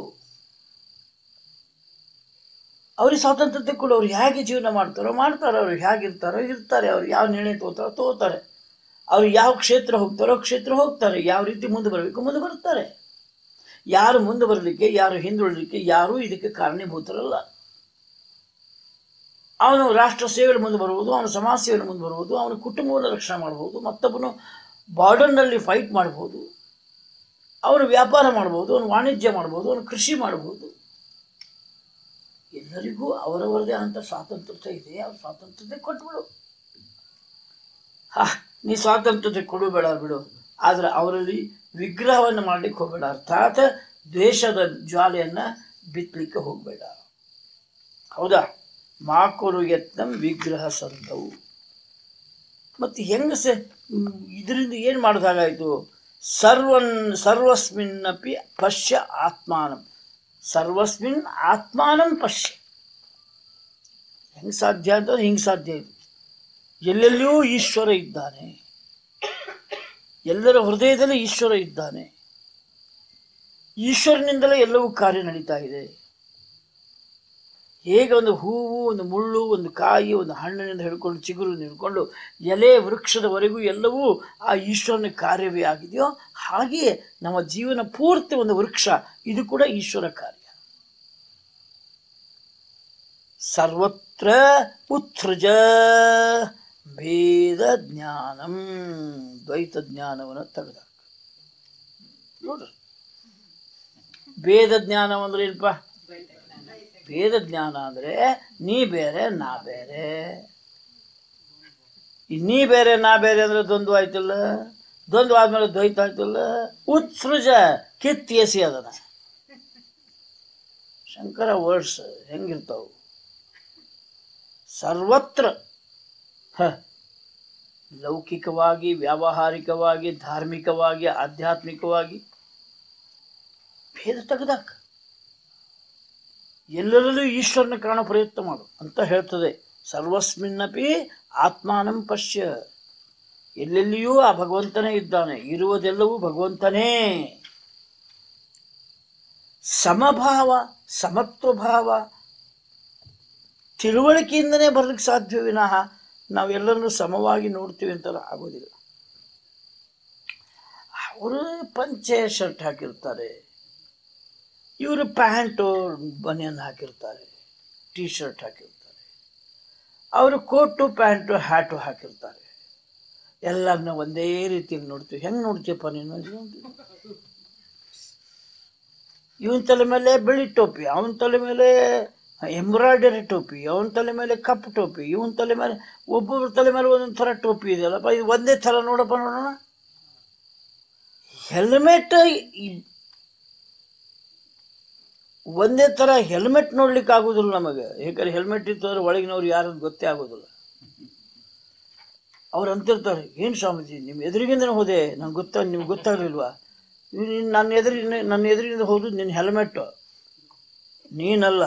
ಅವ್ರಿಗೆ ಸ್ವಾತಂತ್ರ್ಯತೆ ಕೊಡು ಅವ್ರು ಹೇಗೆ ಜೀವನ ಮಾಡ್ತಾರೋ ಮಾಡ್ತಾರೆ ಅವ್ರು ಹೇಗಿರ್ತಾರೋ ಇರ್ತಾರೆ ಅವ್ರು ಯಾವ ನಿರ್ಣಯ ತಗೋತಾರೋ ತಗೋತಾರೆ ಅವ್ರು ಯಾವ ಕ್ಷೇತ್ರ ಹೋಗ್ತಾರೋ ಕ್ಷೇತ್ರ ಹೋಗ್ತಾರೆ ಯಾವ ರೀತಿ ಮುಂದೆ ಬರಬೇಕು ಮುಂದೆ ಬರ್ತಾರೆ ಯಾರು ಮುಂದೆ ಬರಲಿಕ್ಕೆ ಯಾರು ಹಿಂದುಳಿಲಿಕ್ಕೆ ಯಾರೂ ಇದಕ್ಕೆ ಕಾರಣೀಭೂತರಲ್ಲ ಅವನು ರಾಷ್ಟ್ರ ಸೇವೆಯಲ್ಲಿ ಮುಂದೆ ಬರ್ಬೋದು ಅವನ ಸಮಾಜ ಸೇವೆಯಲ್ಲಿ ಮುಂದೆ ಬರ್ಬೋದು ಅವನ ಕುಟುಂಬವನ್ನು ರಕ್ಷಣೆ ಮಾಡ್ಬೋದು ಮತ್ತೊಬ್ಬನು ಬಾರ್ಡರ್ನಲ್ಲಿ ಫೈಟ್ ಮಾಡ್ಬೋದು ಅವನು ವ್ಯಾಪಾರ ಮಾಡ್ಬೋದು ಅವನು ವಾಣಿಜ್ಯ ಮಾಡ್ಬೋದು ಅವನು ಕೃಷಿ ಮಾಡ್ಬೋದು ಎಲ್ಲರಿಗೂ ಅವರವರದೇ ಅಂತ ಸ್ವಾತಂತ್ರ್ಯತೆ ಇದೆ ಅವ್ರ ಸ್ವಾತಂತ್ರ್ಯತೆ ಕೊಟ್ಬಿಡು ಹಾ ನೀ ಸ್ವಾತಂತ್ರ್ಯತೆ ಕೊಡಬೇಡ ಬಿಡು ಆದರೆ ಅವರಲ್ಲಿ ವಿಗ್ರಹವನ್ನು ಮಾಡಲಿಕ್ಕೆ ಹೋಗಬೇಡ ಅರ್ಥಾತ್ ದ್ವೇಷದ ಜ್ವಾಲೆಯನ್ನು ಬಿತ್ತಲಿಕ್ಕೆ ಹೋಗಬೇಡ ಹೌದಾ ಮಾಕುರು ಯತ್ನಂ ವಿಗ್ರಹ ಸಂತವು ಮತ್ತು ಹೆಂಗಸೆ ಇದರಿಂದ ಏನು ಮಾಡಿದಾಗಾಯಿತು ಸರ್ವನ್ ಸರ್ವಸ್ಮಿನ್ನಪಿ ಪಶ್ಯ ಆತ್ಮಾನಂ ಸರ್ವಸ್ಮಿನ್ ಆತ್ಮಾನಂ ಪಶ್ಯ ಹೆಂಗೆ ಸಾಧ್ಯ ಅಂತಂದ್ರೆ ಹಿಂಗೆ ಸಾಧ್ಯ ಇದೆ ಎಲ್ಲೆಲ್ಲಿಯೂ ಈಶ್ವರ ಇದ್ದಾನೆ ಎಲ್ಲರ ಹೃದಯದಲ್ಲಿ ಈಶ್ವರ ಇದ್ದಾನೆ ಈಶ್ವರನಿಂದಲೇ ಎಲ್ಲವೂ ಕಾರ್ಯ ನಡೀತಾ ಇದೆ ಹೇಗೆ ಒಂದು ಹೂವು ಒಂದು ಮುಳ್ಳು ಒಂದು ಕಾಯಿ ಒಂದು ಹಣ್ಣಿನಿಂದ ಹಿಡ್ಕೊಂಡು ಚಿಗುರು ಹಿಡ್ಕೊಂಡು ಎಲೆ ವೃಕ್ಷದವರೆಗೂ ಎಲ್ಲವೂ ಆ ಈಶ್ವರನ ಕಾರ್ಯವೇ ಆಗಿದೆಯೋ ಹಾಗೆಯೇ ನಮ್ಮ ಜೀವನ ಪೂರ್ತಿ ಒಂದು ವೃಕ್ಷ ಇದು ಕೂಡ ಈಶ್ವರ ಕಾರ್ಯ ಸರ್ವತ್ರ ಉತ್ಸೃಜ ಭೇದ ಜ್ಞಾನಂ ದ್ವೈತ ಜ್ಞಾನವನ್ನು ತೆಗೆದಾಕ ನೋಡ್ರಿ ಭೇದ ಜ್ಞಾನ ಅಂದ್ರೆ ಏನಪ್ಪ ಭೇದ ಜ್ಞಾನ ಅಂದರೆ ನೀ ಬೇರೆ ನಾ ಬೇರೆ ಈ ನೀ ಬೇರೆ ನಾ ಬೇರೆ ಅಂದ್ರೆ ದ್ವಂದ್ವ ಆಯ್ತಲ್ಲ ದ್ವಂದ್ವ ಆದ್ಮೇಲೆ ದ್ವೈತ ಆಯ್ತಲ್ಲ ಉತ್ಸೃಜ ಕಿತ್ತಿ ಎಸಿ ಅದನ್ನ ಶಂಕರ ವರ್ಡ್ಸ್ ಹೆಂಗಿರ್ತಾವು ಸರ್ವತ್ರ ಹ ಲೌಕಿಕವಾಗಿ ವ್ಯಾವಹಾರಿಕವಾಗಿ ಧಾರ್ಮಿಕವಾಗಿ ಆಧ್ಯಾತ್ಮಿಕವಾಗಿ ಭೇದ ತೆಗೆದಾಕ ಎಲ್ಲರಲ್ಲೂ ಈಶ್ವರನ ಕಾಣೋ ಪ್ರಯತ್ನ ಮಾಡು ಅಂತ ಹೇಳ್ತದೆ ಸರ್ವಸ್ಮಿನ್ನಪಿ ಆತ್ಮಾನಂ ಪಶ್ಯ ಎಲ್ಲೆಲ್ಲಿಯೂ ಆ ಭಗವಂತನೇ ಇದ್ದಾನೆ ಇರುವುದೆಲ್ಲವೂ ಭಗವಂತನೇ ಸಮಭಾವ ಸಮತ್ವ ಭಾವ ತಿಳುವಳಿಕೆಯಿಂದನೇ ಬರ್ಲಿಕ್ಕೆ ಸಾಧ್ಯ ವಿನಃ ನಾವೆಲ್ಲರನ್ನು ಸಮವಾಗಿ ನೋಡ್ತೀವಿ ಅಂತೆಲ್ಲ ಆಗೋದಿಲ್ಲ ಅವರು ಪಂಚೆ ಶರ್ಟ್ ಹಾಕಿರ್ತಾರೆ ಇವರು ಪ್ಯಾಂಟು ಬನಿಯನ್ ಹಾಕಿರ್ತಾರೆ ಟೀ ಶರ್ಟ್ ಹಾಕಿರ್ತಾರೆ ಅವರು ಕೋಟು ಪ್ಯಾಂಟು ಹ್ಯಾಟು ಹಾಕಿರ್ತಾರೆ ಎಲ್ಲರನ್ನ ಒಂದೇ ರೀತಿಯಲ್ಲಿ ನೋಡ್ತೀವಿ ಹೆಂಗೆ ನೋಡ್ತೀಯಪ್ಪ ನೀನು ಇವನ ತಲೆ ಮೇಲೆ ಬಿಳಿ ಟೋಪಿ ಅವನ ತಲೆ ಮೇಲೆ ಎಂಬ್ರಾಯ್ಡರಿ ಟೋಪಿ ಅವನ ತಲೆ ಮೇಲೆ ಕಪ್ಪು ಟೋಪಿ ಇವನ ತಲೆ ಮೇಲೆ ಒಬ್ಬೊಬ್ಬರ ತಲೆ ಮೇಲೆ ಒಂದೊಂದು ಥರ ಟೋಪಿ ಇದೆಯಲ್ಲಪ್ಪ ಇದು ಒಂದೇ ಥರ ನೋಡಪ್ಪ ನೋಡೋಣ ಹೆಲ್ಮೆಟ್ ಒಂದೇ ಥರ ಹೆಲ್ಮೆಟ್ ನೋಡ್ಲಿಕ್ಕೆ ಆಗೋದಿಲ್ಲ ನಮಗೆ ಯಾಕಂದ್ರೆ ಹೆಲ್ಮೆಟ್ ಇತ್ತು ಅಂದ್ರೆ ಒಳಗಿನವ್ರು ಯಾರು ಗೊತ್ತೇ ಆಗೋದಿಲ್ಲ ಅವ್ರು ಅಂತಿರ್ತಾರೆ ಏನು ಸ್ವಾಮೀಜಿ ನಿಮ್ಮ ಎದುರಿಗಿಂದನೇ ಹೋದೆ ನಂಗೆ ಗೊತ್ತಾ ನಿಮ್ಗೆ ಗೊತ್ತಾಗಲಿಲ್ವಾ ನೀನು ನನ್ನ ಎದುರಿನ ನನ್ನ ಎದುರಿನಿಂದ ಹೋದು ನಿನ್ನ ಹೆಲ್ಮೆಟ್ಟು ನೀನಲ್ಲ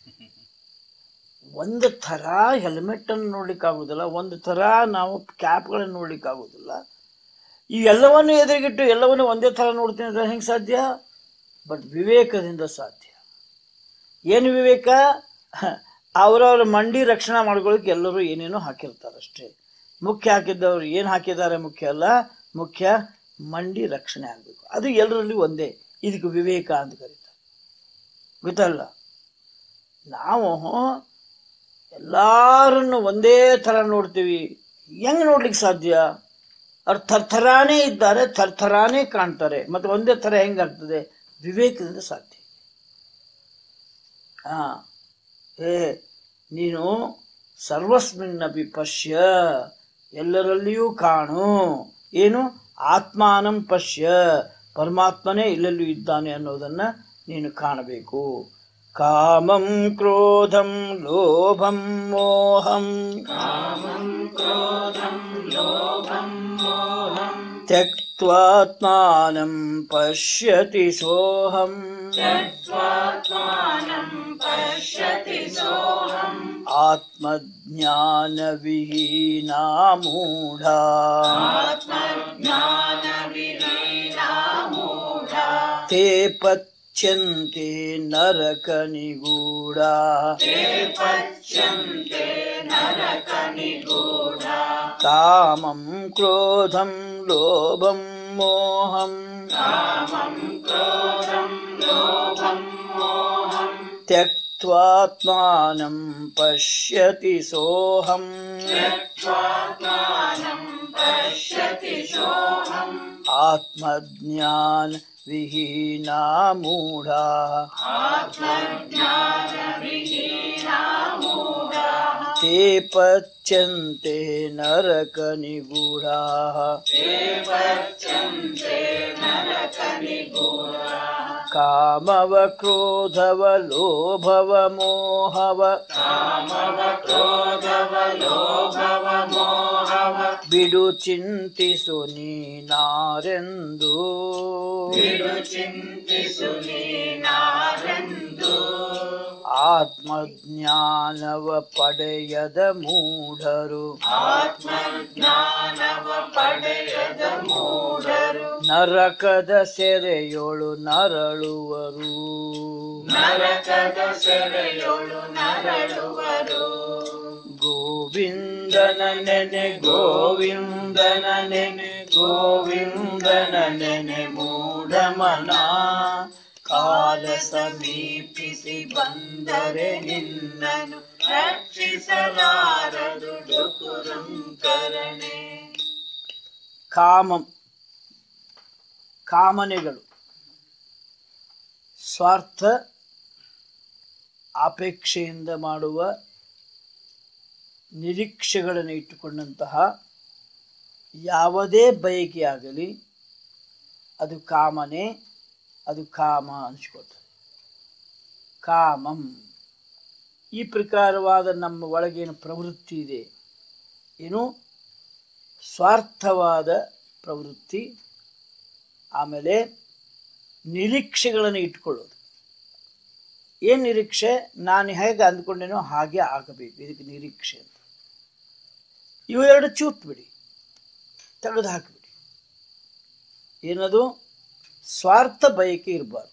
ಒಂದು ಥರ ಹೆಲ್ಮೆಟನ್ನು ನೋಡ್ಲಿಕ್ಕಾಗೋದಿಲ್ಲ ಒಂದು ಥರ ನಾವು ಕ್ಯಾಪ್ಗಳನ್ನು ನೋಡ್ಲಿಕ್ಕಾಗೋದಿಲ್ಲ ಇವೆಲ್ಲವನ್ನು ಎದುರಿಗಿಟ್ಟು ಎಲ್ಲವನ್ನು ಒಂದೇ ಥರ ನೋಡ್ತೀನಿ ಅಂದ್ರೆ ಹೆಂಗೆ ಸಾಧ್ಯ ಬಟ್ ವಿವೇಕದಿಂದ ಸಾಧ್ಯ ಏನು ವಿವೇಕ ಅವರವ್ರ ಮಂಡಿ ರಕ್ಷಣೆ ಮಾಡ್ಕೊಳ್ಳೋಕೆ ಎಲ್ಲರೂ ಏನೇನೋ ಹಾಕಿರ್ತಾರೆ ಅಷ್ಟೇ ಮುಖ್ಯ ಹಾಕಿದ್ದವರು ಏನು ಹಾಕಿದ್ದಾರೆ ಮುಖ್ಯ ಅಲ್ಲ ಮುಖ್ಯ ಮಂಡಿ ರಕ್ಷಣೆ ಆಗಬೇಕು ಅದು ಎಲ್ಲರಲ್ಲಿ ಒಂದೇ ಇದಕ್ಕೆ ವಿವೇಕ ಅಂತ ಕರೀತಾರೆ ಗೊತ್ತಲ್ಲ ನಾವು ಎಲ್ಲರನ್ನು ಒಂದೇ ಥರ ನೋಡ್ತೀವಿ ಹೆಂಗೆ ನೋಡ್ಲಿಕ್ಕೆ ಸಾಧ್ಯ ಅವ್ರು ಥರಥರಾನೇ ಇದ್ದಾರೆ ಥರಥರಾನೇ ಕಾಣ್ತಾರೆ ಮತ್ತು ಒಂದೇ ಥರ ಹೆಂಗಾಗ್ತದೆ ವಿವೇಕದಿಂದ ಸಾಧ್ಯ ಹಾಂ ಏ ನೀನು ಸರ್ವಸ್ಮಿನ್ನಪಿ ಪಶ್ಯ ಎಲ್ಲರಲ್ಲಿಯೂ ಕಾಣು ಏನು ಆತ್ಮಾನಂ ಪಶ್ಯ ಪರಮಾತ್ಮನೇ ಎಲ್ಲೆಲ್ಲೂ ಇದ್ದಾನೆ ಅನ್ನೋದನ್ನು ನೀನು ಕಾಣಬೇಕು ಕಾಮಂ ಕ್ರೋಧಂ ಲೋಭಂ ಮೋಹಂ त्यक्त्वात्मानं पश्यति सोऽहम्
स्वात्मानं पश्यति सोऽहम्
आत्मज्ञानविहीना मूढा
आत्मज्ञानविहीना मूढा
ते पच्यन्ते नरकनिगूढा
ते पच्यन्ते नरकनिगूढा
कामं क्रोधं लोभं मोहम्
कामं क्रोधं लोभं मोहं
त्यक्त्वात्मानं पश्यति सोऽहम्
त्यक्त्वात्मानं पश्यति सोऽहम्
आत्मज्ञानविहीना मूढा
आत्मज्ञानविहीना मूढा
ते पच्यन्ते नरकनिगूढाः
ते पच्यन्ते नरकनिगूढा
कामव क्रोधव लोभव मोहव
कामव क्रोधव लोभव मोहव
बिडु चिन्तिसु ನೀನಾರೆಂದು
ಬಿಡು ಚಿಂತಿಸು ನೀನಾರೆಂದು
ಆತ್ಮಜ್ಞಾನವ ಪಡೆಯದ ಮೂಢರು
ಆತ್ಮಜ್ಞಾನವ ಪಡೆಯದ ಮೂಢರು
ನರಕದ ಸೆರೆಯೊಳು ನರಳುವರು
ನರಕದ ಸೆರೆಯೊಳು ನರಳುವರು
ಗೋವಿಂದನ ನೆನೆ ಗೋವಿಂದನ ನೆನೆ ಗೋವಿಂದನ ನೆನೆ ಮೂಢಮನ ಕಾಲ ಸಮೀಪಿಸಿ ಬಂದರೆ ನಿನ್ನನು
ರಕ್ಷಿಸಲಾರದು ಡುಕುರಂಕರಣೆ
ಕಾಮಂ ಕಾಮನೆಗಳು ಸ್ವಾರ್ಥ ಅಪೇಕ್ಷೆಯಿಂದ ಮಾಡುವ ನಿರೀಕ್ಷೆಗಳನ್ನು ಇಟ್ಟುಕೊಂಡಂತಹ ಯಾವುದೇ ಬಯಕೆಯಾಗಲಿ ಅದು ಕಾಮನೆ ಅದು ಕಾಮ ಅನಿಸ್ಕೊಳ್ತದೆ ಕಾಮಂ ಈ ಪ್ರಕಾರವಾದ ನಮ್ಮ ಒಳಗೇನು ಪ್ರವೃತ್ತಿ ಇದೆ ಏನು ಸ್ವಾರ್ಥವಾದ ಪ್ರವೃತ್ತಿ ಆಮೇಲೆ ನಿರೀಕ್ಷೆಗಳನ್ನು ಇಟ್ಕೊಳ್ಳೋದು ಏನು ನಿರೀಕ್ಷೆ ನಾನು ಹೇಗೆ ಅಂದ್ಕೊಂಡೇನೋ ಹಾಗೆ ಆಗಬೇಕು ಇದಕ್ಕೆ ನಿರೀಕ್ಷೆ ಅಂತ ಇವೆರಡು ಚೂಟ್ ಬಿಡಿ ತೆಗೆದು ಹಾಕಿಬಿಡಿ ಏನದು ಸ್ವಾರ್ಥ ಬಯಕೆ ಇರಬಾರ್ದು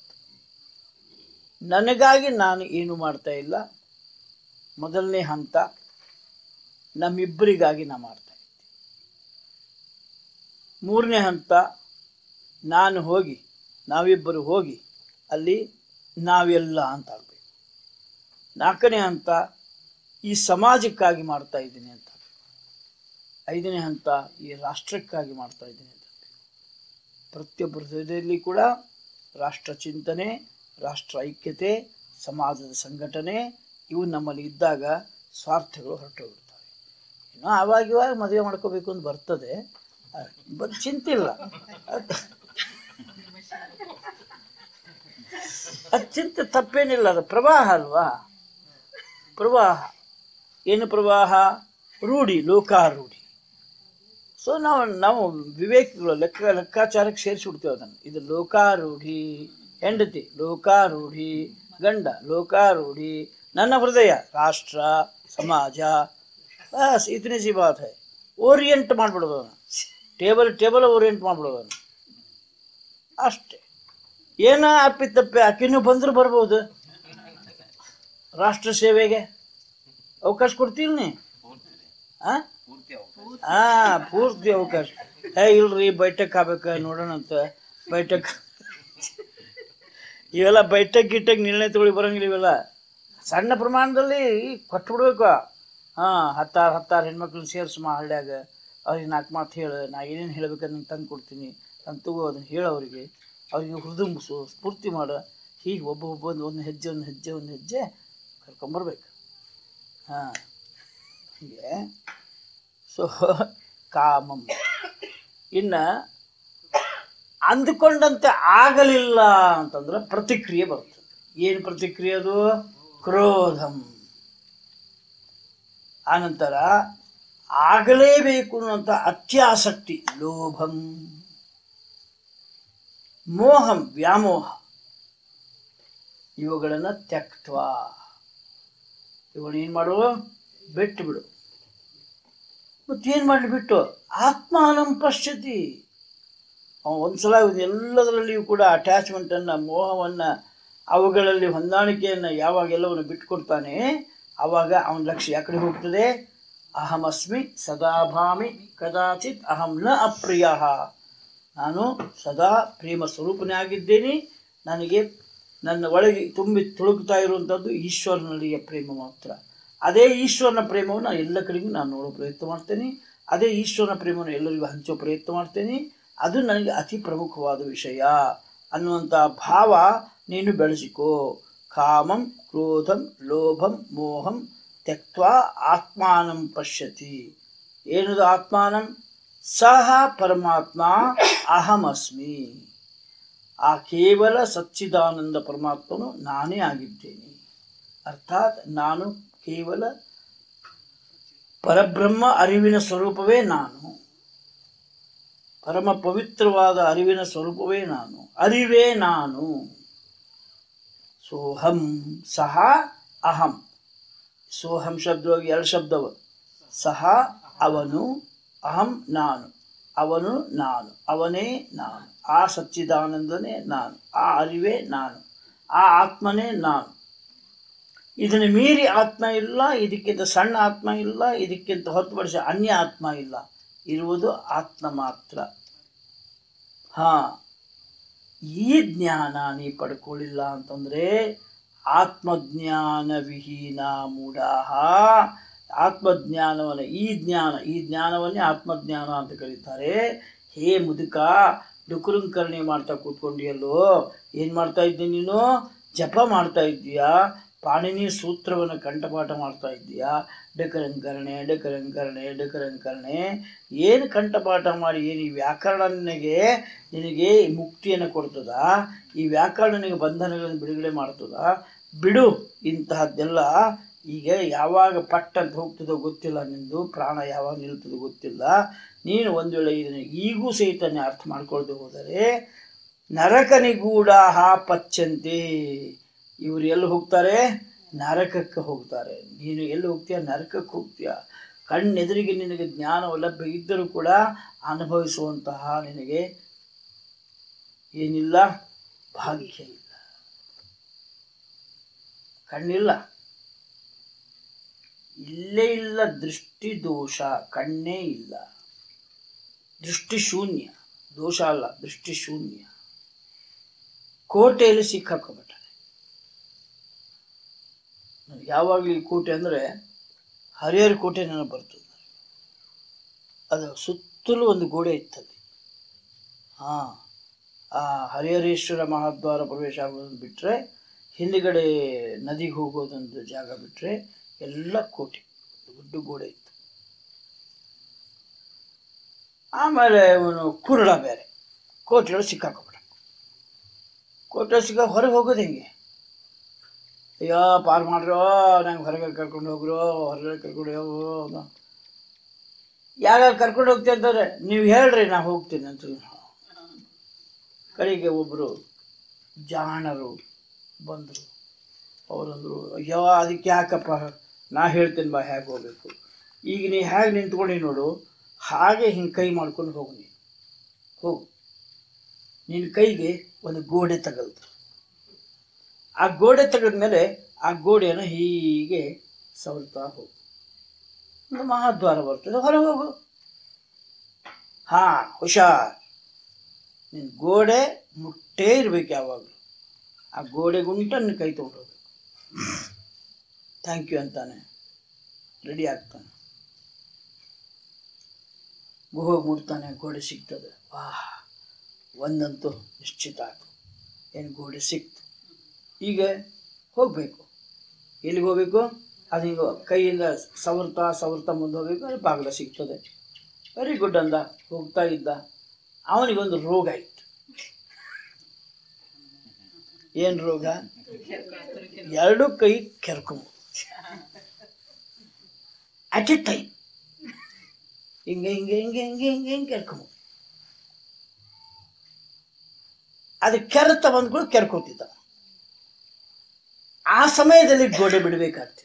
ನನಗಾಗಿ ನಾನು ಏನು ಮಾಡ್ತಾ ಇಲ್ಲ ಮೊದಲನೇ ಹಂತ ನಮ್ಮಿಬ್ಬರಿಗಾಗಿ ನಾ ಮಾಡ್ತಾ ಇದ್ದೆ ಮೂರನೇ ಹಂತ ನಾನು ಹೋಗಿ ನಾವಿಬ್ಬರು ಹೋಗಿ ಅಲ್ಲಿ ನಾವೆಲ್ಲ ಅಂತ ಆಗಬೇಕು ನಾಲ್ಕನೇ ಹಂತ ಈ ಸಮಾಜಕ್ಕಾಗಿ ಮಾಡ್ತಾ ಇದ್ದೀನಿ ಅಂತ ಐದನೇ ಹಂತ ಈ ರಾಷ್ಟ್ರಕ್ಕಾಗಿ ಮಾಡ್ತಾ ಇದ್ದೀನಿ ಅಂತ ಪ್ರತಿಯೊಬ್ಬರ ಹೃದಯದಲ್ಲಿ ಕೂಡ ರಾಷ್ಟ್ರ ಚಿಂತನೆ ರಾಷ್ಟ್ರ ಐಕ್ಯತೆ ಸಮಾಜದ ಸಂಘಟನೆ ಇವು ನಮ್ಮಲ್ಲಿ ಇದ್ದಾಗ ಸ್ವಾರ್ಥಗಳು ಹೊರಟೋಗ್ಬಿಡ್ತವೆ ಇನ್ನು ಆವಾಗ ಇವಾಗ ಮದುವೆ ಮಾಡ್ಕೋಬೇಕು ಅಂತ ಬರ್ತದೆ ಬಟ್ ಚಿಂತಿಲ್ಲ ಅದ್- ಅದು ಚಿಂತೆ ತಪ್ಪೇನಿಲ್ಲ ಅದು ಪ್ರವಾಹ ಅಲ್ವಾ ಪ್ರವಾಹ ಏನು ಪ್ರವಾಹ ರೂಢಿ ಲೋಕಾರೂಢಿ ಸೊ ನಾವು ನಾವು ವಿವೇಕಗಳು ಲೆಕ್ಕ ಲೆಕ್ಕಾಚಾರಕ್ಕೆ ಸೇರಿಸ್ಬಿಡ್ತೇವೆ ಅದನ್ನು ಇದು ಲೋಕಾರೂಢಿ ಹೆಂಡತಿ ಲೋಕಾರೂಢಿ ಗಂಡ ಲೋಕಾರೂಢಿ ನನ್ನ ಹೃದಯ ರಾಷ್ಟ್ರ ಸಮಾಜ ಬಸ್ ಇತನಿ ಸಿ ಬಾತ್ ಹೈ ಓರಿಯೆಂಟ್ ಮಾಡ್ಬಿಡೋದು ಅದನ್ನು ಟೇಬಲ್ ಟೇಬಲ್ ಓರಿಯೆಂಟ್ ಮಾಡ್ಬಿಡೋದು ಅದನ್ನು ಅಷ್ಟೇ ಏನ ಅಪ್ಪಿತಪ್ಪಿ ಆಕಿನೂ ಬಂದರೂ ಬರ್ಬೋದು ರಾಷ್ಟ್ರ ಸೇವೆಗೆ ಅವಕಾಶ ಕೊಡ್ತೀವಿ ನೀ ಆ ಹಾ ಪೂರ್ತಿ ಅವಕಾಶ ಏ ಇಲ್ರಿ ಬೈಠಕ್ ಆಗ್ಬೇಕ ನೋಡೋಣ ಅಂತ ಬೈಠಕ್ ಇವೆಲ್ಲ ಬೈಠಕ್ ಗಿಟ್ಟಕ್ ನಿರ್ಣಯ ತಗೊಳ್ಳಿ ಬರಂಗಿಲ್ಲ ಇವೆಲ್ಲ ಸಣ್ಣ ಪ್ರಮಾಣದಲ್ಲಿ ಕೊಟ್ಬಿಡ್ಬೇಕು ಹಾಂ ಹತ್ತಾರು ಹತ್ತಾರು ಹೆಣ್ಮಕ್ಳನ್ನ ಸೇರಿಸು ಮಾ ಹಳ್ಳ್ಯಾಗ ಅವ್ರಿಗೆ ನಾಲ್ಕು ಮಾತು ಹೇಳು ನಾ ಏನೇನು ಹೇಳ್ಬೇಕಂತ ನಂಗೆ ತಂದು ಕೊಡ್ತೀನಿ ನಾನು ತಗೋ ಅದನ್ನು ಹೇಳು ಅವರಿಗೆ ಅವ್ರಿಗೆ ಹೃದಯಂಬಿಸು ಸ್ಫೂರ್ತಿ ಮಾಡು ಹೀಗೆ ಒಬ್ಬ ಒಬ್ಬ ಒಂದು ಒಂದು ಹೆಜ್ಜೆ ಒಂದು ಹೆಜ್ಜೆ ಒಂದು ಹೆಜ್ಜೆ ಕರ್ಕೊಂಬರ್ಬೇಕು ಹಾಂ ಹೀಗೆ ಸೊ ಕಾಮಂ ಇನ್ನು ಅಂದುಕೊಂಡಂತೆ ಆಗಲಿಲ್ಲ ಅಂತಂದ್ರೆ ಪ್ರತಿಕ್ರಿಯೆ ಬರ್ತದೆ ಏನು ಪ್ರತಿಕ್ರಿಯೆ ಅದು ಕ್ರೋಧಂ ಆನಂತರ ಆಗಲೇಬೇಕು ಅನ್ನುವಂಥ ಅತ್ಯಾಸಕ್ತಿ ಲೋಭಂ ಮೋಹಂ ವ್ಯಾಮೋಹ ಇವುಗಳನ್ನು ತ್ಯಕ್ತ್ವ ಇವುಗಳನ್ನ ಏನು ಮಾಡು ಬಿಟ್ಟು ಬಿಡು ಮತ್ತೇನು ಮಾಡಲಿ ಬಿಟ್ಟು ಆತ್ಮಾನಂ ಪಶ್ಯತಿ ಅವ ಒಂದ್ಸಲ ಎಲ್ಲದರಲ್ಲಿಯೂ ಕೂಡ ಅಟ್ಯಾಚ್ಮೆಂಟನ್ನು ಮೋಹವನ್ನು ಅವುಗಳಲ್ಲಿ ಹೊಂದಾಣಿಕೆಯನ್ನು ಯಾವಾಗ ಎಲ್ಲವನ್ನು ಬಿಟ್ಟುಕೊಡ್ತಾನೆ ಆವಾಗ ಅವನ ಲಕ್ಷ್ಯ ಯಾಕಡೆ ಹೋಗ್ತದೆ ಅಹಮಸ್ಮಿ ಸದಾಭಾಮಿ ಕದಾಚಿತ್ ಅಹಂ ನ ಅಪ್ರಿಯ ನಾನು ಸದಾ ಪ್ರೇಮ ಸ್ವರೂಪನೇ ಆಗಿದ್ದೇನೆ ನನಗೆ ನನ್ನ ಒಳಗೆ ತುಂಬಿ ತುಳುಕ್ತಾ ಇರುವಂಥದ್ದು ಈಶ್ವರನಲ್ಲಿಯ ಪ್ರೇಮ ಮಾತ್ರ ಅದೇ ಈಶ್ವರನ ಪ್ರೇಮವನ್ನು ನಾನು ಎಲ್ಲ ಕಡೆಗೂ ನಾನು ನೋಡೋ ಪ್ರಯತ್ನ ಮಾಡ್ತೇನೆ ಅದೇ ಈಶ್ವರನ ಪ್ರೇಮವನ್ನು ಎಲ್ಲರಿಗೂ ಹಂಚೋ ಪ್ರಯತ್ನ ಮಾಡ್ತೇನೆ ಅದು ನನಗೆ ಅತಿ ಪ್ರಮುಖವಾದ ವಿಷಯ ಅನ್ನುವಂಥ ಭಾವ ನೀನು ಬೆಳೆಸಿಕೋ ಕಾಮಂ ಕ್ರೋಧಂ ಲೋಭಂ ಮೋಹಂ ತ್ಯಕ್ತ ಆತ್ಮಾನಂ ಪಶ್ಯತಿ ಏನದು ಆತ್ಮಾನಂ ಸಹ ಪರಮಾತ್ಮ ಅಹಮಸ್ಮಿ ಆ ಕೇವಲ ಸಚ್ಚಿದಾನಂದ ಪರಮಾತ್ಮನು ನಾನೇ ಆಗಿದ್ದೇನೆ ಅರ್ಥಾತ್ ನಾನು ಕೇವಲ ಪರಬ್ರಹ್ಮ ಅರಿವಿನ ಸ್ವರೂಪವೇ ನಾನು ಪರಮ ಪವಿತ್ರವಾದ ಅರಿವಿನ ಸ್ವರೂಪವೇ ನಾನು ಅರಿವೇ ನಾನು ಸೋಹಂ ಸಹ ಅಹಂ ಸೋಹಂ ಶಬ್ದವಾಗಿ ಎರಡು ಶಬ್ದವ ಸಹ ಅವನು ಅಹಂ ನಾನು ಅವನು ನಾನು ಅವನೇ ನಾನು ಆ ಸಚ್ಚಿದಾನಂದನೇ ನಾನು ಆ ಅರಿವೇ ನಾನು ಆ ಆತ್ಮನೇ ನಾನು ಇದನ್ನು ಮೀರಿ ಆತ್ಮ ಇಲ್ಲ ಇದಕ್ಕಿಂತ ಸಣ್ಣ ಆತ್ಮ ಇಲ್ಲ ಇದಕ್ಕಿಂತ ಹೊರತುಪಡಿಸಿ ಅನ್ಯ ಆತ್ಮ ಇಲ್ಲ ಇರುವುದು ಆತ್ಮ ಮಾತ್ರ ಹಾ ಈ ಜ್ಞಾನ ನೀ ಪಡ್ಕೊಳ್ಳಿಲ್ಲ ಅಂತಂದ್ರೆ ಆತ್ಮಜ್ಞಾನ ವಿಹೀನ ಮೂಢಾಹ ಆತ್ಮಜ್ಞಾನವನ್ನು ಈ ಜ್ಞಾನ ಈ ಜ್ಞಾನವನ್ನೇ ಆತ್ಮಜ್ಞಾನ ಅಂತ ಕರೀತಾರೆ ಹೇ ಮುದುಕ ಡುಕುರುಂಕರಣೆ ಮಾಡ್ತಾ ಕೂತ್ಕೊಂಡಿಯಲ್ಲೋ ಏನು ಮಾಡ್ತಾ ಇದ್ದೆ ನೀನು ಜಪ ಮಾಡ್ತಾ ಇದ್ದೀಯಾ ಪಾಣಿನಿ ಸೂತ್ರವನ್ನು ಕಂಠಪಾಠ ಮಾಡ್ತಾ ಇದ್ದೀಯಾ ಡಕರಂಕರಣೆ ಡಕರಂಕರಣೆ ಡಕರಂಕರಣೆ ಏನು ಕಂಠಪಾಠ ಮಾಡಿ ಏನು ಈ ವ್ಯಾಕರಣ ನಿನಗೆ ನಿನಗೆ ಮುಕ್ತಿಯನ್ನು ಕೊಡ್ತದ ಈ ವ್ಯಾಕರಣ ನಿನಗೆ ಬಂಧನಗಳನ್ನು ಬಿಡುಗಡೆ ಮಾಡ್ತದ ಬಿಡು ಇಂತಹದ್ದೆಲ್ಲ ಈಗ ಯಾವಾಗ ಪಟ್ಟ ಅಂತ ಹೋಗ್ತದೋ ಗೊತ್ತಿಲ್ಲ ನಿಂದು ಪ್ರಾಣ ಯಾವಾಗ ನಿಲ್ತದೋ ಗೊತ್ತಿಲ್ಲ ನೀನು ಒಂದು ವೇಳೆ ಇದನ್ನು ಈಗೂ ಸಹಿತ ನೀನು ಅರ್ಥ ಮಾಡ್ಕೊಳ್ದೆ ಹೋದರೆ ನರಕ ನಿಗೂಢ ಪಚ್ಚಂತೆ ಇವರು ಎಲ್ಲಿ ಹೋಗ್ತಾರೆ ನರಕಕ್ಕೆ ಹೋಗ್ತಾರೆ ನೀನು ಎಲ್ಲಿ ಹೋಗ್ತೀಯ ನರಕಕ್ಕೆ ಹೋಗ್ತೀಯ ಕಣ್ಣೆದುರಿಗೆ ನಿನಗೆ ಜ್ಞಾನ ಲಭ್ಯ ಇದ್ದರೂ ಕೂಡ ಅನುಭವಿಸುವಂತಹ ನಿನಗೆ ಏನಿಲ್ಲ ಭಾಗ್ಯ ಇಲ್ಲ ಕಣ್ಣಿಲ್ಲ ಇಲ್ಲೇ ಇಲ್ಲ ದೃಷ್ಟಿ ದೋಷ ಕಣ್ಣೇ ಇಲ್ಲ ದೃಷ್ಟಿ ಶೂನ್ಯ ದೋಷ ಅಲ್ಲ ದೃಷ್ಟಿ ಶೂನ್ಯ ಕೋಟೆಯಲ್ಲಿ ಸಿಕ್ಕಾಕೊಂಡ್ಬಿಟ್ಟಾನೆ ಯಾವಾಗಲೂ ಈ ಕೋಟೆ ಅಂದರೆ ಹರಿಹರ ಕೋಟೆ ನನಗೆ ಬರ್ತದೆ ಅದು ಸುತ್ತಲೂ ಒಂದು ಗೋಡೆ ಇತ್ತಲ್ಲಿ ಹಾಂ ಆ ಹರಿಹರೇಶ್ವರ ಮಹಾದ್ವಾರ ಪ್ರವೇಶ ಆಗೋದನ್ನು ಬಿಟ್ಟರೆ ಹಿಂದುಗಡೆ ನದಿಗೆ ಹೋಗೋದೊಂದು ಜಾಗ ಬಿಟ್ಟರೆ ಎಲ್ಲ ಕೋಟೆ ದೊಡ್ಡ ಗೋಡೆ ಇತ್ತು ಆಮೇಲೆ ಇವನು ಕುರುಡ ಬೇರೆ ಕೋಟೆಯೊಳಗೆ ಸಿಕ್ಕಾಕೊಂಬಿಟ್ಟ ಕೋಟೆ ಸಿಕ್ಕ ಹೊರಗೆ ಹೋಗೋದು ಹೆಂಗೆ ಅಯ್ಯೋ ಪಾರು ಮಾಡ್ರೋ ನಂಗೆ ಹೊರಗೆ ಕರ್ಕೊಂಡು ಹೋಗ್ರೋ ಹೊರಗಡೆ ಕರ್ಕೊಂಡು ಹೋಗು ಯಾರ್ಯಾರು ಕರ್ಕೊಂಡು ಹೋಗ್ತೀನಿ ಅಂತಾರೆ ನೀವು ಹೇಳ್ರಿ ನಾ ಹೋಗ್ತೀನಿ ಅಂತ ಕಡೆಗೆ ಒಬ್ಬರು ಜಾಣರು ಬಂದರು ಅವರಂದರು ಅಯ್ಯೋ ಅದಕ್ಕೆ ಯಾಕಪ್ಪ ನಾ ಹೇಳ್ತೇನೆ ಬಾ ಹೇಗೆ ಹೋಗ್ಬೇಕು ಈಗ ನೀ ಹೇಗೆ ನಿಂತ್ಕೊಂಡು ನೋಡು ಹಾಗೆ ಹಿಂಗೆ ಕೈ ಮಾಡ್ಕೊಂಡು ಹೋಗು ನೀನು ಹೋಗು ನಿನ್ನ ಕೈಗೆ ಒಂದು ಗೋಡೆ ತಗಲ್ತು ಆ ಗೋಡೆ ತೆಗೆದ್ಮೇಲೆ ಆ ಗೋಡೆಯನ್ನು ಹೀಗೆ ಸವರ್ತಾ ಹೋಗು ಒಂದು ಮಹಾದ್ವಾರ ಬರ್ತದೆ ಹೊರಗೆ ಹೋಗು ಹಾ ಹುಷಾರ್ ನಿನ್ನ ಗೋಡೆ ಮುಟ್ಟೇ ಇರ್ಬೇಕು ಯಾವಾಗಲೂ ಆ ಗೋಡೆ ಗುಂಟನ್ನು ಕೈ ತೊಗೊಂಡೋಗ್ಬೇಕು ಥ್ಯಾಂಕ್ ಯು ಅಂತಾನೆ ರೆಡಿ ಆಗ್ತಾನೆ ಹೋಗಿ ಮುಟ್ತಾನೆ ಗೋಡೆ ಸಿಗ್ತದೆ ವಾಹ್ ಒಂದಂತೂ ನಿಶ್ಚಿತ ಆಯ್ತು ಏನು ಗೋಡೆ ಸಿಕ್ತು ಈಗ ಹೋಗಬೇಕು ಎಲ್ಲಿಗೆ ಹೋಗಬೇಕು ಅದು ಹಿಂಗೆ ಕೈಯಿಂದ ಸವರ್ತಾ ಸವರ್ತಾ ಮುಂದೆ ಹೋಗ್ಬೇಕು ಬಾಗಿಲ ಸಿಗ್ತದೆ ವೆರಿ ಗುಡ್ ಅಂದ ಹೋಗ್ತಾ ಇದ್ದ ಅವನಿಗೊಂದು ರೋಗ ಇತ್ತು ಏನು ರೋಗ ಎರಡು ಕೈ ಕೆರ್ಕೊಂಬ ಅಟ್ ಎ ಟೈಮ್ ಹಿಂಗೆ ಹಿಂಗೆ ಹಿಂಗೆ ಹಿಂಗೆ ಹಿಂಗೆ ಹಿಂಗೆ ಕೆರ್ಕೊಂಬ ಅದು ಕೆರೆತ ಬಂದ್ಗಳು ಕೆರ್ಕೋತಿದ್ದ ಆ ಸಮಯದಲ್ಲಿ ಗೋಡೆ ಬಿಡಬೇಕಾಗ್ತಿತ್ತು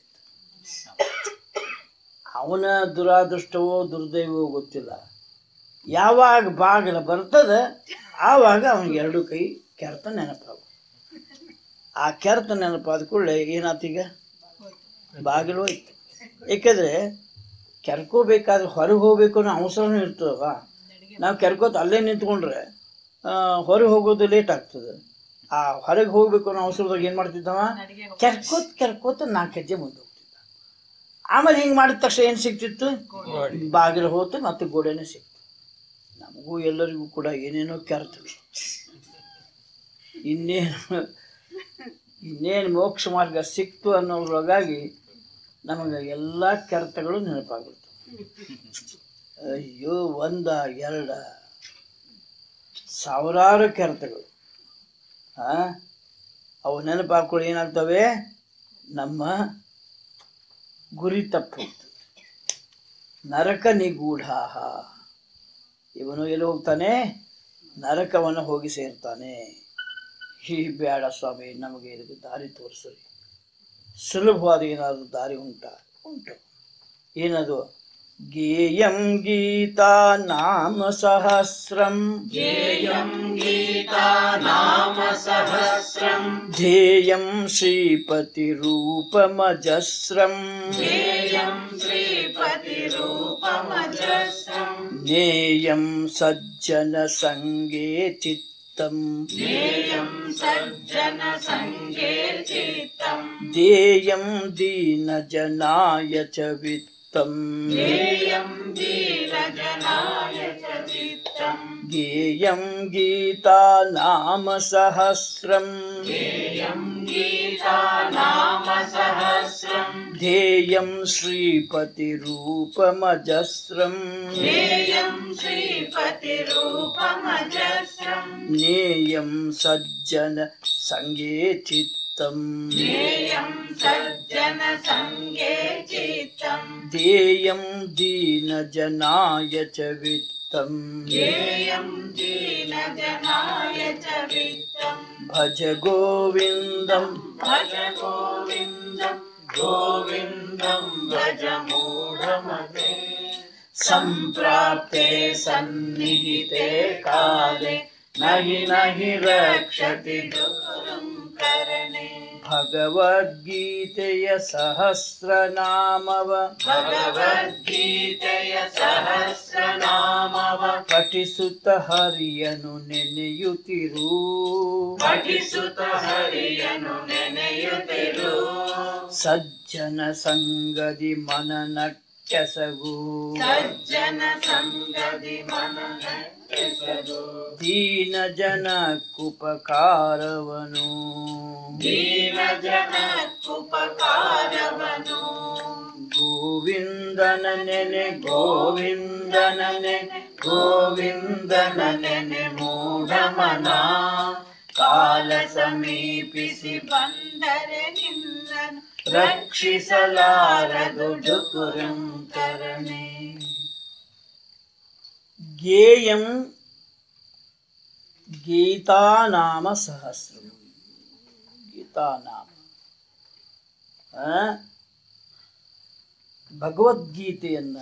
ಅವನ ದುರಾದೃಷ್ಟವೋ ದುರ್ದೈವವೋ ಗೊತ್ತಿಲ್ಲ ಯಾವಾಗ ಬಾಗಿಲ ಬರ್ತದೆ ಆವಾಗ ಅವನಿಗೆ ಎರಡು ಕೈ ಕೆರೆತ ನೆನಪಾಗ ಆ ಕೆರೆತ ನೆನಪಾದ ಕೂಡಲೇ ಏನಾತೀಗ ಬಾಗಿಲು ಹೋಯ್ತು ಏಕೆಂದರೆ ಕೆರ್ಕೋಬೇಕಾದ್ರೆ ಹೊರಗೆ ಹೋಗ್ಬೇಕು ಅನ್ನೋ ಅವಸರನೂ ಇರ್ತದವ ನಾವು ಕೆರ್ಕೋತ ಅಲ್ಲೇ ನಿಂತ್ಕೊಂಡ್ರೆ ಹೊರಗೆ ಹೋಗೋದು ಲೇಟ್ ಆಗ್ತದೆ ಆ ಹೊರಗೆ ಹೋಗ್ಬೇಕು ಅನ್ನೋ ಅವಸರದಾಗ ಏನು ಮಾಡ್ತಿದ್ದವ ಕೆರ್ಕೋತ್ ಕೆರ್ಕೋತ ನಾಲ್ಕು ಹೆಜ್ಜೆ ಮುಂದೆ ಹೋಗ್ತಿದ್ದ ಆಮೇಲೆ ಹಿಂಗೆ ಮಾಡಿದ ತಕ್ಷಣ ಏನು ಸಿಕ್ತಿತ್ತು ಬಾಗಿಲು ಹೋತು ಮತ್ತು ಗೋಡೆನೇ ಸಿಕ್ತು ನಮಗೂ ಎಲ್ಲರಿಗೂ ಕೂಡ ಏನೇನೋ ಕೆರ್ತವೆ ಇನ್ನೇನು ಇನ್ನೇನು ಮೋಕ್ಷ ಮಾರ್ಗ ಸಿಕ್ತು ಅನ್ನೋದ್ರೊಳಗಾಗಿ ನಮಗೆ ಎಲ್ಲ ಕೆರೆತಗಳು ನೆನಪಾಗ್ಬಿಡ್ತು ಅಯ್ಯೋ ಒಂದ ಎರಡ ಸಾವಿರಾರು ಕೆರೆತಗಳು ಆ ಅವು ನೆನಪಾಕೊಂಡು ಏನಾಗ್ತವೆ ನಮ್ಮ ಗುರಿ ತಪ್ಪು ನರಕ ನಿಗೂಢಾಹ ಇವನು ಎಲ್ಲಿ ಹೋಗ್ತಾನೆ ನರಕವನ್ನು ಹೋಗಿ ಸೇರ್ತಾನೆ ಹೀ ಬೇಡ ಸ್ವಾಮಿ ನಮಗೆ ಇದಕ್ಕೆ ದಾರಿ ತೋರಿಸ್ರಿ ಸುಲಭವಾದ ಏನಾದರೂ ದಾರಿ ಉಂಟಾ ಉಂಟು ಏನದು ಗೇಯಂ ಗೀತಾ ನಾಮ ಸಹಸ್ರಂ
ध्येयं गीता नाम सहस्रम्
ಧ್ಯೇಯಂ ಶ್ರೀಪತಿರೂಪಮಜಸ್ರಂ
ध्येयं श्रीपतिरूपमजस्रम्
ನೇಯಂ ಸಜ್ಜನ ಸಂಗೇ ಚಿತ್ತಂ
ध्येयं सज्जनसङ्गे चित्तम्
ಧ್ಯೇಯಂ ದೀನಜನಾಯ ಚ ವಿತ್ತಂ
ध्येयं दीनजनाय च चित्तम्
ಗೇಯಂ ಗೀತಾ ನಾಮ ಸಹಸ್ರಂ
ध्येयं गीता नाम सहस्रम्
ಧ್ಯೇಯಂ ಶ್ರೀಪತಿರೂಪಮಜಸ್ರಂ
ध्येयं श्रीपतिरूपमजस्रम्
ನೇಯಂ ಸಜ್ಜನ ಸಂಗೇ ಚಿತ್ತಂ
ध्येयं सज्जनसङ्गे चित्तम्
ಧ್ಯೇಯಂ ದೀನಜನಾಯ ಚ ವಿತ್ತಂ
ध्येयं दीनजनाय च वित्तम्
ಭಜ ಗೋವಿಂದಂ
भज गोविन्दम् गोविन्दम् भज मूढमते
सम्प्राप्ते सन्निहिते काले नहि नहि रक्षति
गुरुं करणे
ಭಗವದ್ಗೀತೆಯ ಸಹಸ್ರನಾಮವ
भगवद्गीतय सहस्रनामव
ಪಠಿಸುತ್ತ ಹರಿಯನು ನೆನೆಯುತ್ತಿರು
ಪಠಿಸುತ್ತ ಹರಿಯನು ನೆನೆಯುತ್ತಿರು
ಸಜ್ಜನ ಸಂಗದಿ ಮನನ ಕೆಸಗು
ಸಜ್ಜನ ಸಂಗದಿ ಮನನ ಕೆಸರು
ದೀನ ಜನಕ್ಕುಪಕಾರವನು
ದೀನ ಜನಕ್ಕುಪಕಾರವನು
ಗೋವಿಂದನ ನೆನೆ ಗೋವಿಂದನ ನೆನೆ ಗೋವಿಂದನ ನೆನೆ ಮೂಢಮನ ಕಾಲ ಸಮೀಪಿಸಿ
ಬಂದರೆ ನಿನ್ನನು
ರಕ್ಷಿಸಲಾರದು ಡುಕುರಂ ಕರಣೆ ಗೇಯಂ ಗೀತಾನಾಮ ಸಹಸ್ರಂ ಗೀತಾನಾಮ ಆ? ಭಗವದ್ಗೀತೆಯನ್ನ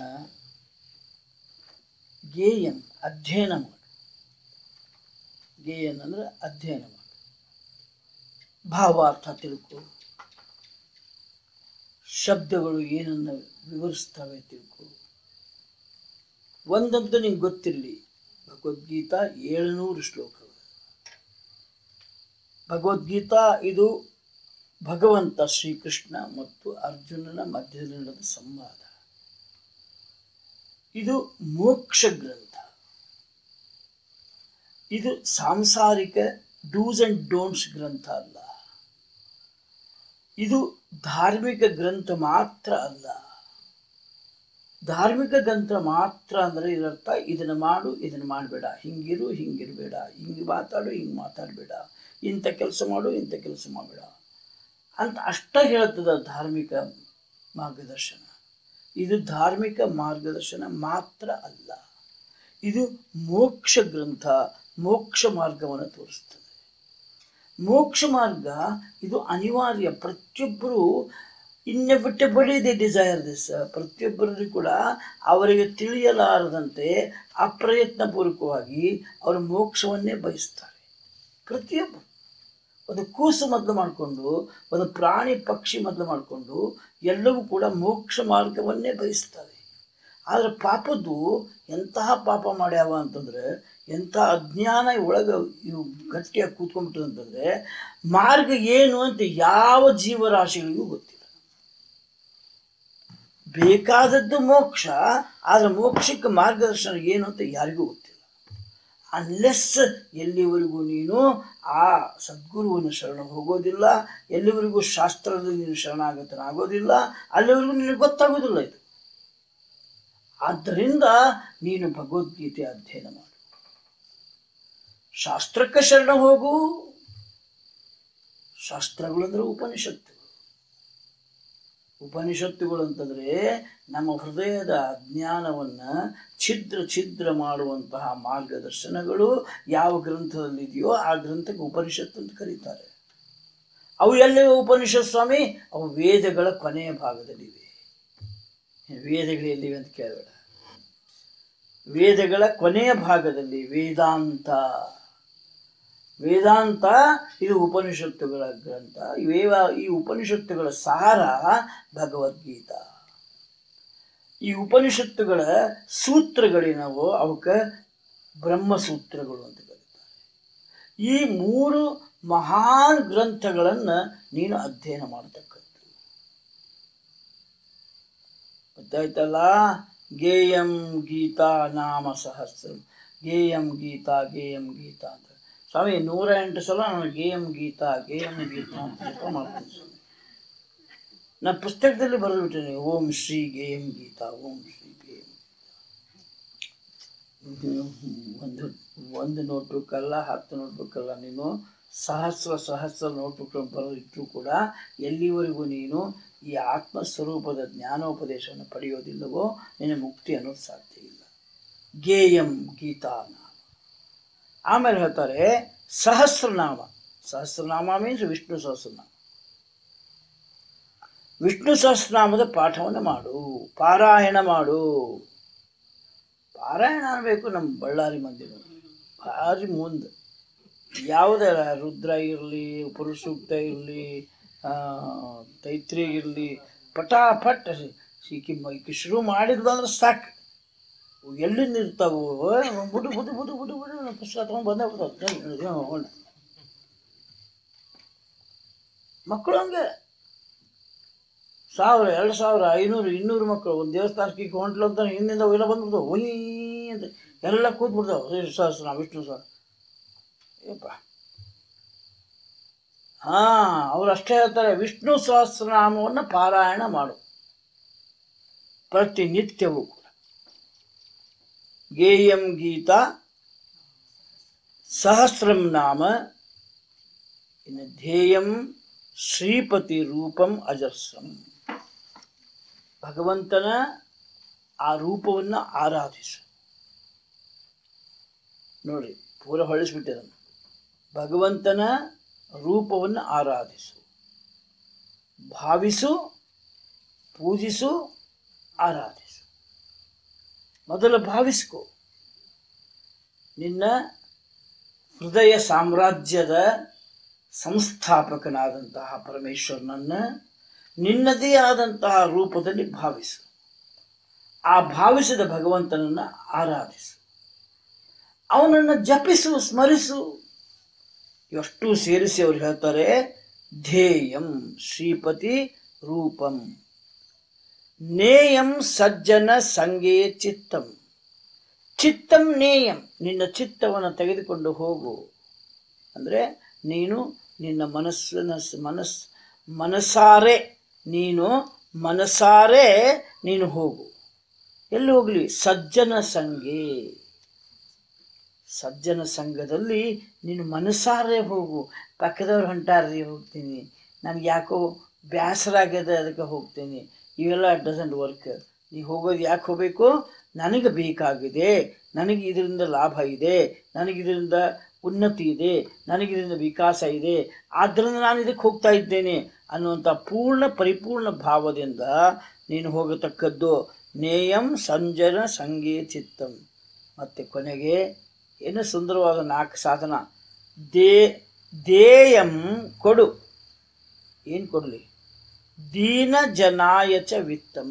ಗೇಯಂ ಅಧ್ಯಯನ ಮಾಡು ಗೇಯನ್ ಅಂದ್ರೆ ಅಧ್ಯಯನ ಮಾಡು ಭಾವಾರ್ಥ ತಿಳ್ಕೊ ಶಬ್ದಗಳು ಏನನ್ನ ವಿವರಿಸ್ತವೆ ತಿಳ್ಕೊ ಒಂದಂತೂ ನಿಂಗೆ ಗೊತ್ತಿರಲಿ ಭಗವದ್ಗೀತಾ ಏಳುನೂರು ಶ್ಲೋಕಗಳು ಭಗವದ್ಗೀತಾ ಇದು ಭಗವಂತ ಶ್ರೀಕೃಷ್ಣ ಮತ್ತು ಅರ್ಜುನನ ಮಧ್ಯದಲ್ಲಿ ನಡೆದ ಸಂವಾದ ಇದು ಮೋಕ್ಷ ಗ್ರಂಥ ಇದು ಸಾಂಸಾರಿಕ ಡೂಸ್ ಅಂಡ್ ಡೋಂಟ್ಸ್ ಗ್ರಂಥ ಅಲ್ಲ ಇದು ಧಾರ್ಮಿಕ ಗ್ರಂಥ ಮಾತ್ರ ಅಲ್ಲ ಧಾರ್ಮಿಕ ಗ್ರಂಥ ಮಾತ್ರ ಅಂದರೆ ಇದರ್ಥ ಇದನ್ನ ಮಾಡು ಇದನ್ನ ಮಾಡಬೇಡ ಹಿಂಗಿರು ಹಿಂಗಿರಬೇಡ ಹಿಂಗೆ ಮಾತಾಡು ಹಿಂಗೆ ಮಾತಾಡಬೇಡ ಇಂಥ ಕೆಲಸ ಮಾಡು ಇಂಥ ಕೆಲಸ ಮಾಡಬೇಡ ಅಂತ ಅಷ್ಟ ಹೇಳ್ತದ ಧಾರ್ಮಿಕ ಮಾರ್ಗದರ್ಶನ ಇದು ಧಾರ್ಮಿಕ ಮಾರ್ಗದರ್ಶನ ಮಾತ್ರ ಅಲ್ಲ ಇದು ಮೋಕ್ಷ ಗ್ರಂಥ ಮೋಕ್ಷ ಮಾರ್ಗವನ್ನು ತೋರಿಸ್ತದೆ ಮೋಕ್ಷ ಮಾರ್ಗ ಇದು ಅನಿವಾರ್ಯ ಪ್ರತಿಯೊಬ್ಬರು ಇನ್ನೆವಿಟಬಲಿ ದೇ ಡಿಸೈರ್ ದಿಸ್ ಪ್ರತಿಯೊಬ್ಬರಿಗೂ ಕೂಡ ಅವರಿಗೆ ತಿಳಿಯಲಾರದಂತೆ ಅಪ್ರಯತ್ನಪೂರ್ವಕವಾಗಿ ಅವರು ಮೋಕ್ಷವನ್ನೇ ಬಯಸ್ತಾರೆ ಪ್ರತಿಯೊಬ್ಬರು ಒಂದು ಕೂಸು ಮೊದಲು ಮಾಡಿಕೊಂಡು ಒಂದು ಪ್ರಾಣಿ ಪಕ್ಷಿ ಮೊದಲು ಮಾಡಿಕೊಂಡು ಎಲ್ಲವೂ ಕೂಡ ಮೋಕ್ಷ ಮಾರ್ಗವನ್ನೇ ಬಯಸ್ತಾರೆ ಆದರೆ ಪಾಪದ್ದು ಎಂತಹ ಪಾಪ ಮಾಡ್ಯಾವ ಅಂತಂದ್ರೆ ಎಂಥ ಅಜ್ಞಾನ ಒಳಗೆ ಇವು ಗಟ್ಟಿಯಾಗಿ ಕೂತ್ಕೊಂಡ್ಬಿಟ್ಟು ಅಂತಂದ್ರೆ ಮಾರ್ಗ ಏನು ಅಂತ ಯಾವ ಜೀವರಾಶಿಗಳಿಗೂ ಗೊತ್ತಿಲ್ಲ ಬೇಕಾದದ್ದು ಮೋಕ್ಷ ಆದರೆ ಮೋಕ್ಷಕ್ಕೆ ಮಾರ್ಗದರ್ಶನ ಏನು ಅಂತ ಯಾರಿಗೂ ಗೊತ್ತಿಲ್ಲ ಅನ್ಲೆಸ್ ಎಲ್ಲಿವರೆಗೂ ನೀನು ಆ ಸದ್ಗುರುವನ್ನು ಶರಣ ಹೋಗೋದಿಲ್ಲ ಎಲ್ಲಿವರೆಗೂ ಶಾಸ್ತ್ರದಲ್ಲಿ ನೀನು ಶರಣಾಗತನಾಗೋದಿಲ್ಲ ಅಲ್ಲಿವರೆಗೂ ನಿನಗೆ ಗೊತ್ತಾಗೋದಿಲ್ಲ ಇದು ಆದ್ದರಿಂದ ನೀನು ಭಗವದ್ಗೀತೆ ಅಧ್ಯಯನ ಮಾಡು ಶಾಸ್ತ್ರಕ್ಕೆ ಶರಣ ಹೋಗು ಶಾಸ್ತ್ರಗಳು ಅಂದ್ರೆ ಉಪನಿಷತ್ತುಗಳು ಉಪನಿಷತ್ತುಗಳು ಅಂತಂದ್ರೆ ನಮ್ಮ ಹೃದಯದ ಅಜ್ಞಾನವನ್ನ ಛಿದ್ರ ಛಿದ್ರ ಮಾಡುವಂತಹ ಮಾರ್ಗದರ್ಶನಗಳು ಯಾವ ಗ್ರಂಥದಲ್ಲಿ ಇದೆಯೋ ಆ ಗ್ರಂಥಕ್ಕೆ ಉಪನಿಷತ್ತು ಅಂತ ಕರೀತಾರೆ ಅವು ಎಲ್ಲಿವೆ ಉಪನಿಷತ್ ಸ್ವಾಮಿ ಅವು ವೇದಗಳ ಕೊನೆಯ ಭಾಗದಲ್ಲಿವೆ ವೇದಗಳು ಎಲ್ಲಿವೆ ಅಂತ ಕೇಳಬೇಡ ವೇದಗಳ ಕೊನೆಯ ಭಾಗದಲ್ಲಿ ವೇದಾಂತ ವೇದಾಂತ ಇದು ಉಪನಿಷತ್ತುಗಳ ಗ್ರಂಥ ಇವೇವ ಈ ಉಪನಿಷತ್ತುಗಳ ಸಾರ ಭಗವದ್ಗೀತಾ ಈ ಉಪನಿಷತ್ತುಗಳ ಸೂತ್ರಗಳೇನವೋ ಅವಕ್ಕೆ ಬ್ರಹ್ಮಸೂತ್ರಗಳು ಅಂತ ಕರೀತಾರೆ ಈ ಮೂರು ಮಹಾನ್ ಗ್ರಂಥಗಳನ್ನು ನೀನು ಅಧ್ಯಯನ ಮಾಡತಕ್ಕದ್ದು ಗೊತ್ತಾಯ್ತಲ್ಲ ಗೇಯಂ ಗೀತಾ ನಾಮ ಸಹಸ್ರ ಗೇಯಂ ಗೀತಾ ಗೇಯಂ ಗೀತಾ ಅಂತ ಸ್ವಾಮಿ ನೂರ ಎಂಟು ಸಲ ನಾನು ಗೇಯಂ ಗೀತಾ ಗೇಯಂ ಗೀತಾ ಅಂತ ಜಪ ಮಾಡ್ತೀನಿ ಸ್ವಾಮಿ ನಾನು ಪುಸ್ತಕದಲ್ಲಿ ಬರೆದ್ಬಿಟ್ಟೇನೆ ಓಂ ಶ್ರೀ ಗೇಯಂ ಗೀತಾ ಓಂ ಶ್ರೀ ಗೇಯಂ ಇದು ಒಂದು ಒಂದು ನೋಟ್ಬುಕ್ ಅಲ್ಲ ಹತ್ತು ನೋಟ್ಬುಕ್ ಅಲ್ಲ ನೀನು ಸಹಸ್ರ ಸಹಸ್ರ ನೋಟ್ಬುಕ್ ಬರೆದಿಟ್ಟರು ಕೂಡ ಎಲ್ಲಿವರೆಗೂ ನೀನು ಈ ಆತ್ಮಸ್ವರೂಪದ ಜ್ಞಾನೋಪದೇಶವನ್ನು ಪಡೆಯೋದಿಲ್ಲವೋ ನಿನ್ನ ಮುಕ್ತಿ ಅನ್ನೋದು ಸಾಧ್ಯ ಇಲ್ಲ ಗೇಯಂ ಗೀತಾ ನಾಮ ಆಮೇಲೆ ಹೇಳ್ತಾರೆ ಸಹಸ್ರನಾಮ ಸಹಸ್ರನಾಮ ಮೀನ್ಸ್ ವಿಷ್ಣು ಸಹಸ್ರನಾಮ ವಿಷ್ಣು ಸಹಸ್ರನಾಮದ ಪಾಠವನ್ನು ಮಾಡು ಪಾರಾಯಣ ಮಾಡು ಪಾರಾಯಣ ಅನ್ನಬೇಕು ನಮ್ಮ ಬಳ್ಳಾರಿ ಮಂದಿರ ಭಾರಿ ಮುಂದೆ ಯಾವುದೇ ರುದ್ರ ಇರಲಿ ಪುರುಷೂಕ್ತ ಇರಲಿ ತೈತ್ರಿ ಇರಲಿ ಪಟಾಪಟ್ ಸಿಕ್ಕಿ ಮೈಕಿ ಶುರು ಮಾಡಿದ್ಲು ಅಂದ್ರೆ ಸಾಕು ಎಲ್ಲಿಂದ ಇರ್ತಾವು ಬುಡು ಬುಡು ಬುಡು ಬುಡು ಬುಡು ನಾನು ಪುಸ್ತಕ ತೊಗೊಂಡು ಬಂದೇ ಬಿಡ್ತಾವೆ ಮಕ್ಕಳು ಹಂಗೆ ಸಾವಿರ ಎರಡು ಸಾವಿರ ಐನೂರು ಇನ್ನೂರು ಮಕ್ಕಳು ಒಂದು ದೇವಸ್ಥಾನಕ್ಕೆ ಈಗ ಹೊಂಟ್ಲು ಅಂತ ಹಿಂದಿಂದ ಎಲ್ಲ ಬಂದ್ಬಿಡ್ತಾವೆ ಒಯ್ ಅಂತ ಎಲ್ಲ ಕೂತ್ಬಿಡ್ತಾವೆ ಸಹಸ್ರ ವಿಷ್ಣು ಸಹ ಏಪ್ಪ ಹಾ ಅವ್ರು ಅಷ್ಟೇ ಹೇಳ್ತಾರೆ ವಿಷ್ಣು ಸಹಸ್ರನಾಮವನ್ನು ಪಾರಾಯಣ ಮಾಡು ಪ್ರತಿನಿತ್ಯವೂ ಕೂಡ ಗೇಯಂ ಗೀತಾ ಸಹಸ್ರಂ ನಾಮ ಇನ್ನು ಧ್ಯೇಯಂ ಶ್ರೀಪತಿ ರೂಪಂ ಅಜಸ್ರಂ ಭಗವಂತನ ಆ ರೂಪವನ್ನು ಆರಾಧಿಸು ನೋಡ್ರಿ ಪೂರ ಹೊಳಿಸ್ಬಿಟ್ಟಿದನು ಭಗವಂತನ ರೂಪವನ್ನು ಆರಾಧಿಸು ಭಾವಿಸು ಪೂಜಿಸು ಆರಾಧಿಸು ಮೊದಲು ಭಾವಿಸ್ಕೊ ನಿನ್ನ ಹೃದಯ ಸಾಮ್ರಾಜ್ಯದ ಸಂಸ್ಥಾಪಕನಾದಂತಹ ಪರಮೇಶ್ವರನನ್ನು ನಿನ್ನದೇ ಆದಂತಹ ರೂಪದಲ್ಲಿ ಭಾವಿಸು ಆ ಭಾವಿಸಿದ ಭಗವಂತನನ್ನು ಆರಾಧಿಸು ಅವನನ್ನು ಜಪಿಸು ಸ್ಮರಿಸು ಎಷ್ಟು ಸೇರಿಸಿ ಅವ್ರು ಹೇಳ್ತಾರೆ ಧ್ಯೇಯಂ ಶ್ರೀಪತಿ ರೂಪಂ ನೇಯಂ ಸಜ್ಜನ ಸಂಗೇ ಚಿತ್ತಂ ಚಿತ್ತಂ ನೇಯಂ ನಿನ್ನ ಚಿತ್ತವನ್ನು ತೆಗೆದುಕೊಂಡು ಹೋಗು ಅಂದರೆ ನೀನು ನಿನ್ನ ಮನಸ್ಸಿನ ಮನಸ್ ಮನಸಾರೆ ನೀನು ಮನಸಾರೆ ನೀನು ಹೋಗು ಎಲ್ಲಿ ಹೋಗಲಿ ಸಜ್ಜನ ಸಂಘೆ ಸಜ್ಜನ ಸಂಘದಲ್ಲಿ ನೀನು ಮನಸಾರೆ ಹೋಗು ಪಕ್ಕದವ್ರು ಹೊಂಟಾರ್ರಿ ಹೋಗ್ತೀನಿ ನನಗೆ ಯಾಕೋ ಬೇಸರ ಆಗ್ಯದ ಅದಕ್ಕೆ ಹೋಗ್ತೀನಿ ಇವೆಲ್ಲ ಡಸಂಟ್ ವರ್ಕ್ ನೀ ಹೋಗೋದು ಯಾಕೆ ಹೋಗಬೇಕು ನನಗೆ ಬೇಕಾಗಿದೆ ನನಗೆ ಇದರಿಂದ ಲಾಭ ಇದೆ ನನಗೆ ಇದರಿಂದ ಉನ್ನತಿ ಇದೆ ನನಗೆ ಇದರಿಂದ ವಿಕಾಸ ಇದೆ ಆದ್ದರಿಂದ ನಾನು ಇದಕ್ಕೆ ಹೋಗ್ತಾ ಇದ್ದೇನೆ ಅನ್ನುವಂಥ ಪೂರ್ಣ ಪರಿಪೂರ್ಣ ಭಾವದಿಂದ ನೀನು ಹೋಗತಕ್ಕದ್ದು ನೇಯಂ ಸಂಜನ ಸಂಗೇ ಚಿತ್ತಂ ಮತ್ತು ಕೊನೆಗೆ ಏನು ಸುಂದರವಾದ ನಾಲ್ಕು ಸಾಧನ ದೇ ದೇಯಂ ಕೊಡು ಏನು ಕೊಡಲಿ ದೀನ ಜನಾಯಚ ವಿತ್ತಂ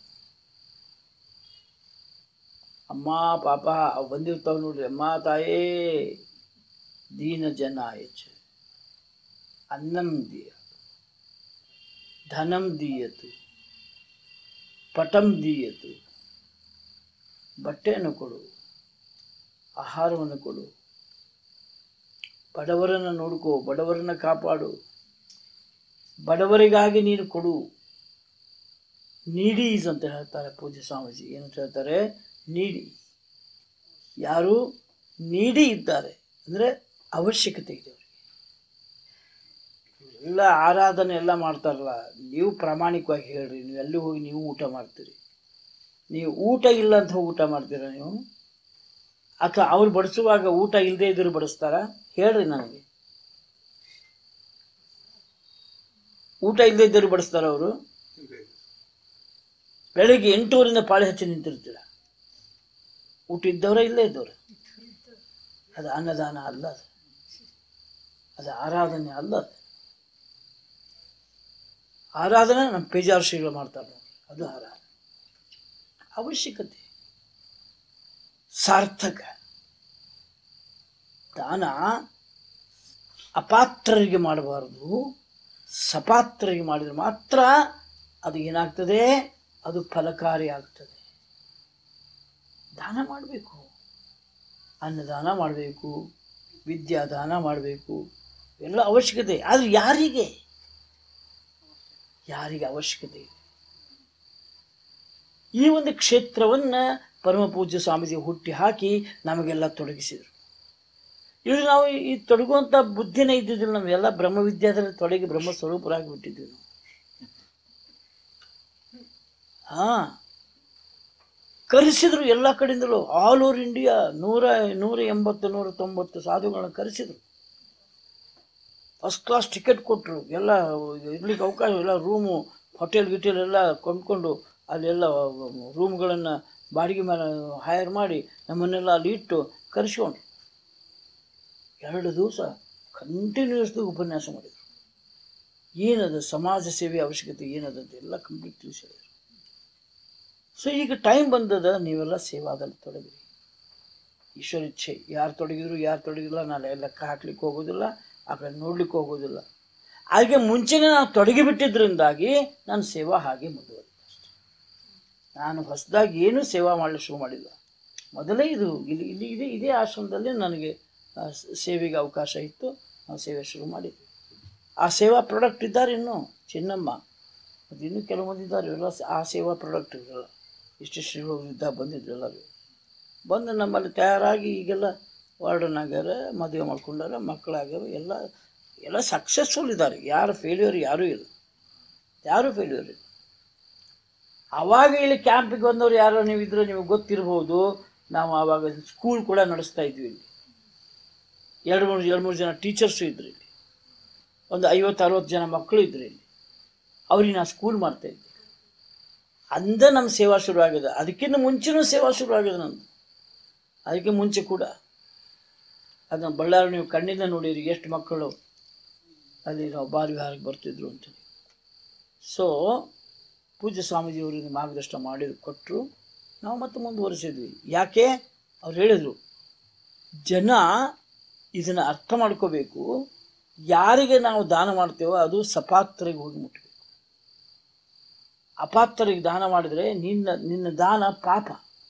ಅಮ್ಮ ಪಾಪ ಅವು ಬಂದಿರ್ತಾವೆ ನೋಡ್ರಿ ಅಮ್ಮ ತಾಯೇ ದೀನ ಜನಾಯಚ ಅನ್ನಂ ದೀಯ ಧನಂ ದೀಯತು ಪಟಂ ದೀಯತು ಬಟ್ಟೆಯನ್ನು ಕೊಡು ಆಹಾರವನ್ನು ಕೊಡು ಬಡವರನ್ನು ನೋಡ್ಕೋ ಬಡವರನ್ನ ಕಾಪಾಡು ಬಡವರಿಗಾಗಿ ನೀನು ಕೊಡು ನೀಡೀಸ್ ಅಂತ ಹೇಳ್ತಾರೆ ಪೂಜ್ಯ ಸ್ವಾಮೀಜಿ ಏನಂತ ಹೇಳ್ತಾರೆ ನೀಡಿ ಯಾರು ನೀಡಿ ಇದ್ದಾರೆ ಅಂದರೆ ಅವಶ್ಯಕತೆ ಇದೆ ಅವರಿಗೆ ಎಲ್ಲ ಆರಾಧನೆ ಎಲ್ಲ ಮಾಡ್ತಾರಲ್ಲ ನೀವು ಪ್ರಾಮಾಣಿಕವಾಗಿ ಹೇಳ್ರಿ ನೀವು ಎಲ್ಲಿ ಹೋಗಿ ನೀವು ಊಟ ಮಾಡ್ತೀರಿ ನೀವು ಊಟ ಇಲ್ಲ ಅಂತ ಹೋಗಿ ಊಟ ಮಾಡ್ತೀರಾ ನೀವು ಅಥವಾ ಅವ್ರು ಬಡಿಸುವಾಗ ಊಟ ಇಲ್ಲದೆ ಇದ್ರು ಬಡಿಸ್ತಾರ ಹೇಳ್ರಿ ನನಗೆ ಊಟ ಇಲ್ಲದೆ ಇದ್ದರು ಬಡಿಸ್ತಾರ ಅವರು ಬೆಳಿಗ್ಗೆ ಎಂಟೂವರಿಂದ ಪಾಳಿ ಹಚ್ಚಿ ನಿಂತಿರ್ತೀರ ಊಟ ಇದ್ದವ್ರ ಇಲ್ಲೇ ಇದ್ದವ್ರ ಅದು ಅನ್ನದಾನ ಅಲ್ಲ ಅದು ಅದು ಆರಾಧನೆ ಅಲ್ಲ ಅದು ಆರಾಧನೆ ನಮ್ಮ ಪೇಜಾರ್ ಶ್ರೀಗಳು ಮಾಡ್ತಾರೆ ನೋಡಿ ಅದು ಆರಾಧನೆ ಅವಶ್ಯಕತೆ ಸಾರ್ಥಕ ದಾನ ಅಪಾತ್ರರಿಗೆ ಮಾಡಬಾರದು ಸಪಾತ್ರರಿಗೆ ಮಾಡಿದರೆ ಮಾತ್ರ ಅದು ಏನಾಗ್ತದೆ ಅದು ಫಲಕಾರಿ ಆಗ್ತದೆ ದಾನ ಮಾಡಬೇಕು ಅನ್ನದಾನ ಮಾಡಬೇಕು ವಿದ್ಯಾದಾನ ಮಾಡಬೇಕು ಎಲ್ಲ ಅವಶ್ಯಕತೆ ಆದರೆ ಯಾರಿಗೆ ಯಾರಿಗೆ ಅವಶ್ಯಕತೆ ಇದೆ ಈ ಒಂದು ಕ್ಷೇತ್ರವನ್ನು ಪರಮ ಪೂಜ್ಯ ಸ್ವಾಮೀಜಿ ಹುಟ್ಟಿ ಹಾಕಿ ನಮಗೆಲ್ಲ ತೊಡಗಿಸಿದರು ಇದು ನಾವು ಈ ತೊಡಗುವಂಥ ಬುದ್ಧಿನೇ ಇದ್ದಿದ್ದಿಲ್ಲ ನಾವೆಲ್ಲ ಬ್ರಹ್ಮವಿದ್ಯಾದಲ್ಲಿ ತೊಡಗಿ ಬ್ರಹ್ಮ ಸ್ವರೂಪರಾಗಿ ಬಿಟ್ಟಿದ್ವಿ ನಾವು ಹಾ ಕರೆಸಿದ್ರು ಎಲ್ಲ ಕಡೆಯಿಂದಲೂ ಆಲ್ ಓವರ್ ಇಂಡಿಯಾ ನೂರ ನೂರ ಎಂಬತ್ತು ನೂರ ತೊಂಬತ್ತು ಸಾಧುಗಳನ್ನ ಕರೆಸಿದ್ರು ಫಸ್ಟ್ ಕ್ಲಾಸ್ ಟಿಕೆಟ್ ಕೊಟ್ಟರು ಎಲ್ಲ ಇರ್ಲಿಕ್ಕೆ ಅವಕಾಶ ಎಲ್ಲ ರೂಮು ಹೋಟೆಲ್ ಗಿಟೆಲ್ ಎಲ್ಲ ಕೊಂಡ್ಕೊಂಡು ಅಲ್ಲೆಲ್ಲ ರೂಮ್ಗಳನ್ನು ಬಾಡಿಗೆ ಮೇಲೆ ಹೈರ್ ಮಾಡಿ ನಮ್ಮನ್ನೆಲ್ಲ ಅಲ್ಲಿ ಇಟ್ಟು ಕರೆಸ್ಕೊಂಡ್ರು ಎರಡು ದಿವಸ ಕಂಟಿನ್ಯೂಸ್ ಉಪನ್ಯಾಸ ಮಾಡಿದರು ಏನದು ಸಮಾಜ ಸೇವೆ ಅವಶ್ಯಕತೆ ಏನದ ಅಂತ ಎಲ್ಲ ಕಂಪ್ಲೀಟ್ ತಿಳಿಸಿದ್ರು ಸೊ ಈಗ ಟೈಮ್ ಬಂದದ ನೀವೆಲ್ಲ ಸೇವಾದಲ್ಲಿ ತೊಡಗಿರಿ ಈಶ್ವರ ಇಚ್ಛೆ ಯಾರು ತೊಡಗಿದ್ರು ಯಾರು ತೊಡಗಿಲ್ಲ ನಾನು ಲೆಕ್ಕ ಹಾಕ್ಲಿಕ್ಕೆ ಹೋಗೋದಿಲ್ಲ ಆ ಕಡೆ ನೋಡ್ಲಿಕ್ಕೆ ಹೋಗೋದಿಲ್ಲ ಹಾಗೆ ಮುಂಚೆನೇ ನಾನು ತೊಡಗಿಬಿಟ್ಟಿದ್ರಿಂದಾಗಿ ನನ್ನ ಸೇವಾ ಹಾಗೆ ಮುಂದುವರಿದೆ ಅಷ್ಟೆ ನಾನು ಹೊಸದಾಗಿ ಏನೂ ಸೇವಾ ಮಾಡಲು ಶುರು ಮಾಡಿಲ್ಲ ಮೊದಲೇ ಇದು ಇಲ್ಲಿ ಇಲ್ಲಿ ಇದೇ ಇದೇ ಆಶ್ರಮದಲ್ಲಿ ನನಗೆ ಆ, ಸ- ಸೇವೆಗೆ ಅವಕಾಶ ಇತ್ತು ನಾವು ಸೇವೆ ಶುರು ಮಾಡಿದ್ವಿ ಆ ಸೇವಾ ಪ್ರಾಡಕ್ಟ್ ಇದ್ದಾರೆ ಇನ್ನೂ ಚಿನ್ನಮ್ಮ ಮತ್ತು ಇನ್ನೂ ಕೆಲವು ಮಂದಿ ಇದ್ದಾರೆ ಎಲ್ಲ ಸ- ಆ ಸೇವಾ ಪ್ರಾಡಕ್ಟ್ ಇರಲ್ಲ ಇಷ್ಟು ಶ್ರೀಗಳು ಇದ್ದ ಬಂದಿದ್ರು ಎಲ್ಲರೂ ಬಂದು ನಮ್ಮಲ್ಲಿ ತಯಾರಾಗಿ ಈಗೆಲ್ಲ ವಾರ್ಡನ್ ಆಗ್ಯಾರ ಮದುವೆ ಮಾಡ್ಕೊಂಡಾರ ಮಕ್ಕಳಾಗ್ಯಾವ ಎಲ್ಲ ಎಲ್ಲ ಸಕ್ಸಸ್ಫುಲ್ ಇದ್ದಾರೆ ಯಾರು ಫೇಲ್ಯೂರ್ ಯಾರೂ ಇಲ್ಲ ಯಾರೂ ಫೇಲ್ಯೂರ್ ಇಲ್ಲ ಆವಾಗ ಇಲ್ಲಿ ಕ್ಯಾಂಪಿಗೆ ಬಂದವರು ಯಾರೋ ನೀವು ಇದ್ರೆ ನಿಮಗೆ ಗೊತ್ತಿರ್ಬೋದು ನಾವು ಆವಾಗ ಸ್ಕೂಲ್ ಕೂಡ ನಡೆಸ್ತಾ ಇದ್ವಿ ಇಲ್ಲಿ ಎರಡು ಮೂರು ಎರಡು ಮೂರು ಜನ ಟೀಚರ್ಸು ಇದ್ರು ಇಲ್ಲಿ ಒಂದು ಐವತ್ತು ಅರವತ್ತು ಜನ ಮಕ್ಕಳು ಇದ್ರು ಇಲ್ಲಿ ಅವ್ರಿಗೆ ನಾನು ಸ್ಕೂಲ್ ಮಾಡ್ತಾ ಇದ್ದೆ ಅಂದ ನಮ್ಮ ಸೇವಾ ಶುರು ಆಗಿದೆ ಅದಕ್ಕಿಂತ ಮುಂಚೆನೂ ಸೇವಾ ಶುರು ಆಗಿದೆ ನಂದು ಅದಕ್ಕೆ ಮುಂಚೆ ಕೂಡ ಅದನ್ನ ಬಳ್ಳಾರಿ ನೀವು ಕಣ್ಣಿಂದ ನೋಡಿರಿ ಎಷ್ಟು ಮಕ್ಕಳು ಅಲ್ಲಿ ನಾವು ಬಾಲ್ ವಿಹಾರಕ್ಕೆ ಬರ್ತಿದ್ರು ಅಂತೇಳಿ ಸೊ ಪೂಜ್ಯ ಸ್ವಾಮೀಜಿಯವರಿಗೆ ಮಾರ್ಗದರ್ಶನ ಮಾಡಿ ಕೊಟ್ಟರು ನಾವು ಮತ್ತೆ ಮುಂದುವರಿಸಿದ್ವಿ ಯಾಕೆ ಅವ್ರು ಹೇಳಿದರು ಜನ ಇದನ್ನು ಅರ್ಥ ಮಾಡ್ಕೋಬೇಕು ಯಾರಿಗೆ ನಾವು ದಾನ ಮಾಡ್ತೇವೋ ಅದು ಸಪಾತ್ರಿಗೆ ಹೋಗಿ ಮುಟ್ಟಬೇಕು ಅಪಾತ್ರರಿಗೆ ದಾನ ಮಾಡಿದರೆ ನಿನ್ನ ನಿನ್ನ ದಾನ ಪಾಪ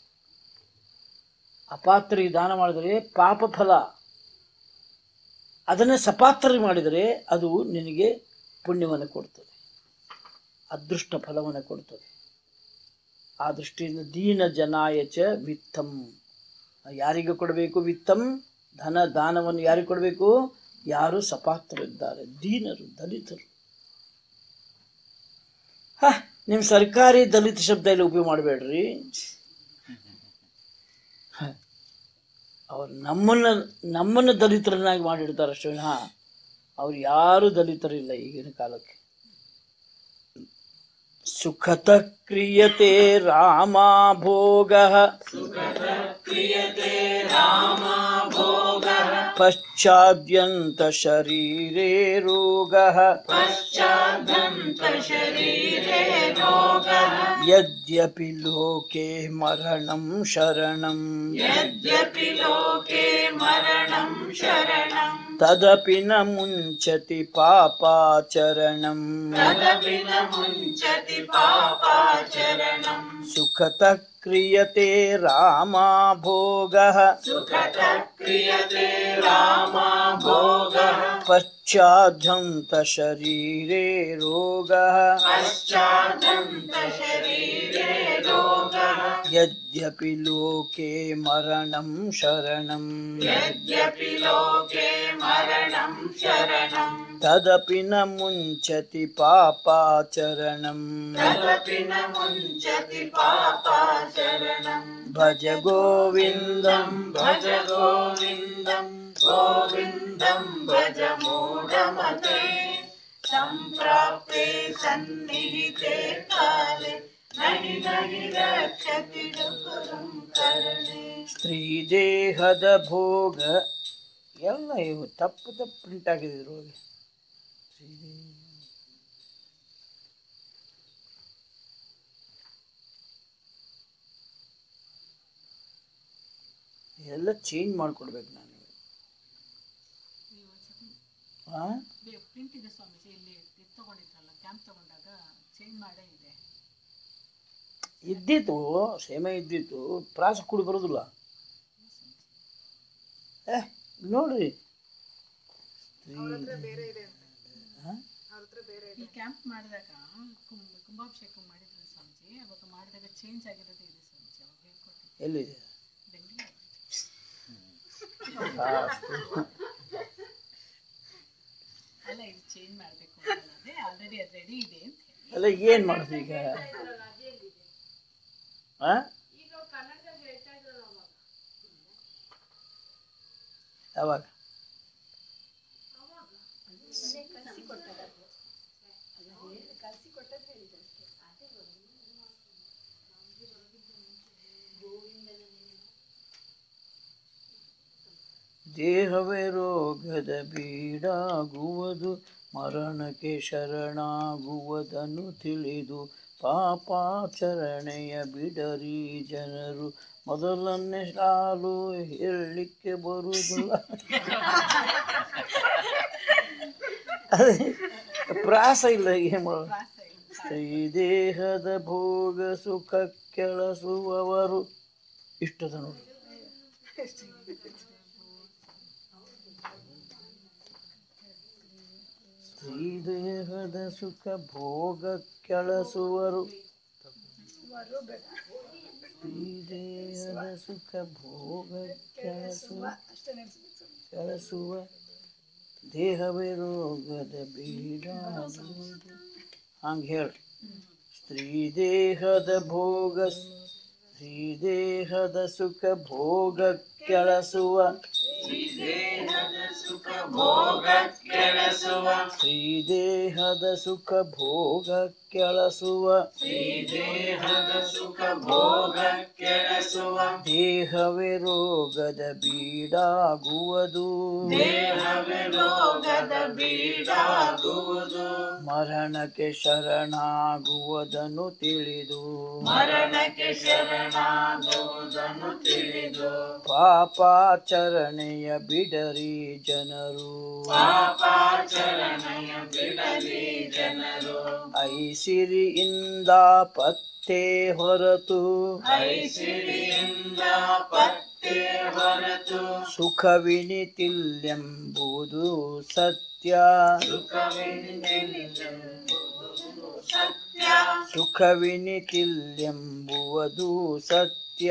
ಅಪಾತ್ರರಿಗೆ ದಾನ ಮಾಡಿದರೆ ಪಾಪ ಫಲ ಅದನ್ನೇ ಸಪಾತ್ರರಿಗೆ ಮಾಡಿದರೆ ಅದು ನಿನಗೆ ಪುಣ್ಯವನ್ನು ಕೊಡ್ತದೆ ಅದೃಷ್ಟ ಫಲವನ್ನು ಕೊಡ್ತದೆ ಆ ದೃಷ್ಟಿಯಿಂದ ದೀನ ಜನಾಯ ಚ ವಿತ್ತಂ ಯಾರಿಗೆ ಕೊಡಬೇಕು ವಿತ್ತಂ ಧನ ದಾನವನ್ನು ಯಾರಿಗೆ ಕೊಡಬೇಕು ಯಾರು ಸಪಾತ್ರರಿದ್ದಾರೆ ದೀನರು ದಲಿತರು ಹ ನಿಮ್ಮ ಸರ್ಕಾರಿ ದಲಿತ ಶಬ್ದ ಇಲ್ಲಿ ಉಪಯೋಗ ಮಾಡಬೇಡ್ರಿ ಅವ್ರು ನಮ್ಮನ್ನ ನಮ್ಮನ್ನು ದಲಿತರನ್ನಾಗಿ ಮಾಡಿಡ್ತಾರೆ ಅಷ್ಟೇ ವಿನಃ ಅವ್ರು ಯಾರು ದಲಿತರಿಲ್ಲ ಈಗಿನ ಕಾಲಕ್ಕೆ ಸುಖತ ಕ್ರಿಯತೆ ರಾಮ ಭೋಗ ಪಶ್ಚಾದ್ಯಂತ ಶರೀರೇ ರೋಗ ಯದ್ಯಪಿ ಲೋಕೆ ಮರಣಂ ಶರಣಂ
यद्यपि लोके मरणं शरणं
ತದಪಿ ನ ಮುಂಚತಿ ಪಾಪಾಚರಣಂ
तदपि न मुञ्चति पापाचरणम्
ಸುಖತ ಕ್ರಿಯತೆ ರಾಮ ಭೋಗ
सुखतः क्रियते रामा भोगः
ಪಶ್ಚಾದ್ಯಂತ ಶರೀರೇ ರೋಗ
पश्चादन्तशरीरे रोगः
ಯದ್ಯಪಿ ಲೋಕೆ ಮರಣಂ ಶರಣಂ
यद्यपि लोके मरणं शरणं
ತದಪಿ ನ ಮುಂಚತಿ ಪಾಪಾಚರಣಂ
तदपि न मुञ्चति पापाचरणम्
ಭಜ ಗೋವಿಂದಂ
भज गोविन्दं गोविन्दं भज मूढमते सम्प्राप्ते सन्निहिते काले नहि नहि रक्षति डुकुरं करणे
ಸ್ತ್ರೀ ದೇಹದ ಭೋಗ ಎಲ್ಲ ಇವು ತಪ್ಪು ತಪ್ಪು ಪ್ರಿಂಟ್ ಆಗಿದೆ ಇದ್ರೊಳಗೆ ಎಲ್ಲ ಚೇಂಜ್ ಮಾಡ್ಕೊಡ್ಬೇಕು ನಾನು ಆ?
ಪ್ರಿಂಟ್ ಇದೆ ಸ್ವಾಮೀಜಿ ಇಲ್ಲಿ ಇದು ತಗೊಂಡಿದ್ರಲ್ಲ ಕ್ಯಾಂಪ್ ತಗೊಂಡಾಗ ಚೇಂಜ್ ಮಾಡೇ ಇದೆ
ಇದ್ದಿತ್ತು ಸೇಮೆ ಇದ್ದಿತ್ತು ಪ್ರಾಸ ಕುಡಿ ಬರೋದಿಲ್ಲ ಏ ನೋಡ್ರಿ ಹಾ?
ಈ ಕ್ಯಾಂಪ್ ಮಾಡಿದಾಗ ಕುಂ- ಕುಂಭಾಭಿಷೇಕ ಮಾಡಿದ್ರು ಸ್ವಾಮೀಜಿ ಅವಾಗ ಮಾಡಿದಾಗ ಚೇಂಜ್ ಆಗಿರೋದು ಇದೆ ಸ್ವಾಮೀಜಿ ಅವಾಗ ಹೇಳ್ಕೊಟ್ಟಿದ್ದು
ಎಲ್ಲಿದೆ
ಬೆಂಗಳೂರು ಅಲ್ಲ ಇದು ಚೇಂಜ್ ಮಾಡಬೇಕು ಅದೇ ಆಲ್ರೆಡಿ ಅದು ರೆಡಿ ಇದೆ ಅಂತ ಹೇಳಿ
ಅಲ್ಲ ಏನ್ ಮಾಡುದು ಈಗ ಆ? ಯಾವಾಗ ದೇಹವೇ ರೋಗದ ಬೀಡಾಗುವುದು ಮರಣಕ್ಕೆ ಶರಣಾಗುವುದನ್ನು ತಿಳಿದು ಪಾಪಾಚರಣೆಯ ಬಿಡರಿ ಜನರು ಮೊದಲನೇ ಸಾಲು ಹೇಳಲಿಕ್ಕೆ ಬರುವುದಿಲ್ಲ ಅದೇ ಪ್ರಾಸ ಇಲ್ಲ ಏನ್ ಮಾಡೋದು
ಪ್ರಾಸ ಇಲ್ಲ
ಸ್ತ್ರೀ ದೇಹದ ಭೋಗ ಸುಖ ಕೆಳಸುವವರು ಇಷ್ಟದ ನೋಡಿ ಸ್ತ್ರೀ ದೇಹದ ಸುಖ ಭೋಗ ಕೆಳಸುವರು ಸ್ತ್ರೀ ದೇಹದ ಸುಖ ಭೋಗ ಕೆಳಸುವ ಕೆಳಸುವ ದೇಹವೇ ರೋಗದ ಬೀಡಾಗುವುದು ಹಂಗೆ ಹೇಳ್ರಿ ಸ್ತ್ರೀ ದೇಹದ ಭೋಗ ಸ್ತ್ರೀ ದೇಹದ ಸುಖ ಭೋಗ ಕೆಳಸುವ ಸ್ತ್ರೀ ದೇಹದ ಸುಖ ಭೋಗ ಕೆಳಸುವ ದೇಹವೇ ರೋಗದ ಬೀಡಾಗುವುದು ಮರಣಕ್ಕೆ ಶರಣಾಗುವುದನ್ನು ತಿಳಿದು
ಮರಣಕ್ಕೆ ಶರಣಾಗುವುದನ್ನು ತಿಳಿದು
ಪಾಪಾಚರಣೆಯ ಬಿಡರಿ ಜನರು
ಪಾಪಾಚರಣೆಯ ಬಿಡಲಿ ಜನರು
ಐಸಿರಿಯಿಂದ ಪತ್ತೆ ಹೊರತು
ಐಸಿರಿಯಿಂದ ಪತ್ತೆ ಹೊರತು
ಸುಖವಿನಿತಿಲ್ಯಂಬುದು ಸತ್ಯ
ಸತ್ಯ
ಸುಖವಿನಿತಿಲ್ಯಂಬುವುದು ಸತ್ಯ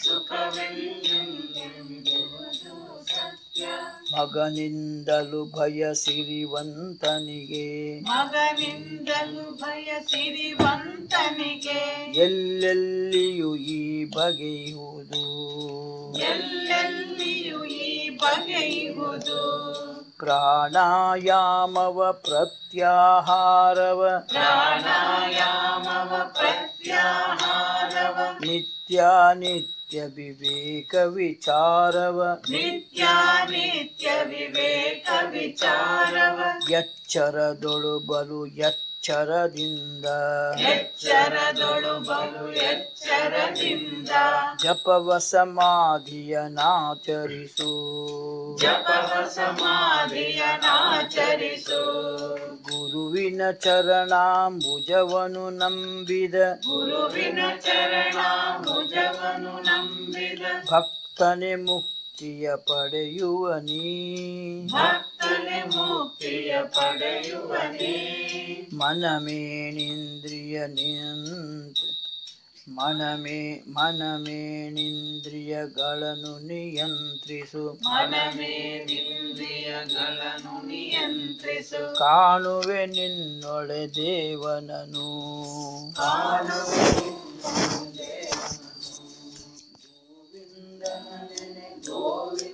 ಮಗನಿಂದಲು ಭಯ ಸಿರಿವಂತನಿಗೆ
ಮಗನಿಂದಲೂ ಭಯ ಸಿರಿವಂತನಿಗೆ
ಎಲ್ಲೆಲ್ಲಿಯೂ ಈ ಬಗೆಯುವುದು
ಎಲ್ಲೆಲ್ಲಿಯೂ ಈ ಬಗೆಯುವುದು
ಪ್ರಾಣಾಯಾಮವ ಪ್ರತ್ಯಾಹಾರವ
ಪ್ರಾಣಾಯಾಮವ ಪ್ರತ್ಯಾಹಾರವ
ನಿತ್ಯಾನಿತ್ಯ ವಿವೇಕ ವಿಚಾರವ
ನಿತ್ಯ ನಿತ್ಯ ವಿವೇಕ ವಿಚಾರವ
ಎಚ್ಚರದೊಳು ಬಲು ಎಚ್ಚರದಿಂದ
ಎಚ್ಚರದೊಳು ಬಲು ಎಚ್ಚರದಿಂದ
ಜಪವ ಸಮಾಧಿಯ ನಾಚರಿಸು
ಜಪವ ಸಮಾಧಿಯ ನಾಚರಿಸು
ಗುರುವಿನ ಚರಣಾಂಬುಜವನು ನಂಬಿದ
ಗುರುವಿನ ಚರಣ ಭುಜವನು ನಂಬಿದ
ಭಕ್ತನೆ ಮುಕ್ತಿಯ ಪಡೆಯುವ ನೀ
ಭಕ್ತನೆ ಮುಕ್ತಿಯ ಪಡೆಯುವನೇ
ಮನಮೇನಿಂದ್ರಿಯ ನಿಯಂತ್ರ ಮನಮೇ ಮನಮೇನಿಂದ್ರಿಯಗಳನ್ನು ನಿಯಂತ್ರಿಸು
ಮನಮೇಂದ್ರಿಯಗಳನ್ನು ನಿಯಂತ್ರಿಸು
ಕಾಣುವೆ ನಿನ್ನೊಳೆ ದೇವನನು
ಕಾಣುವೆ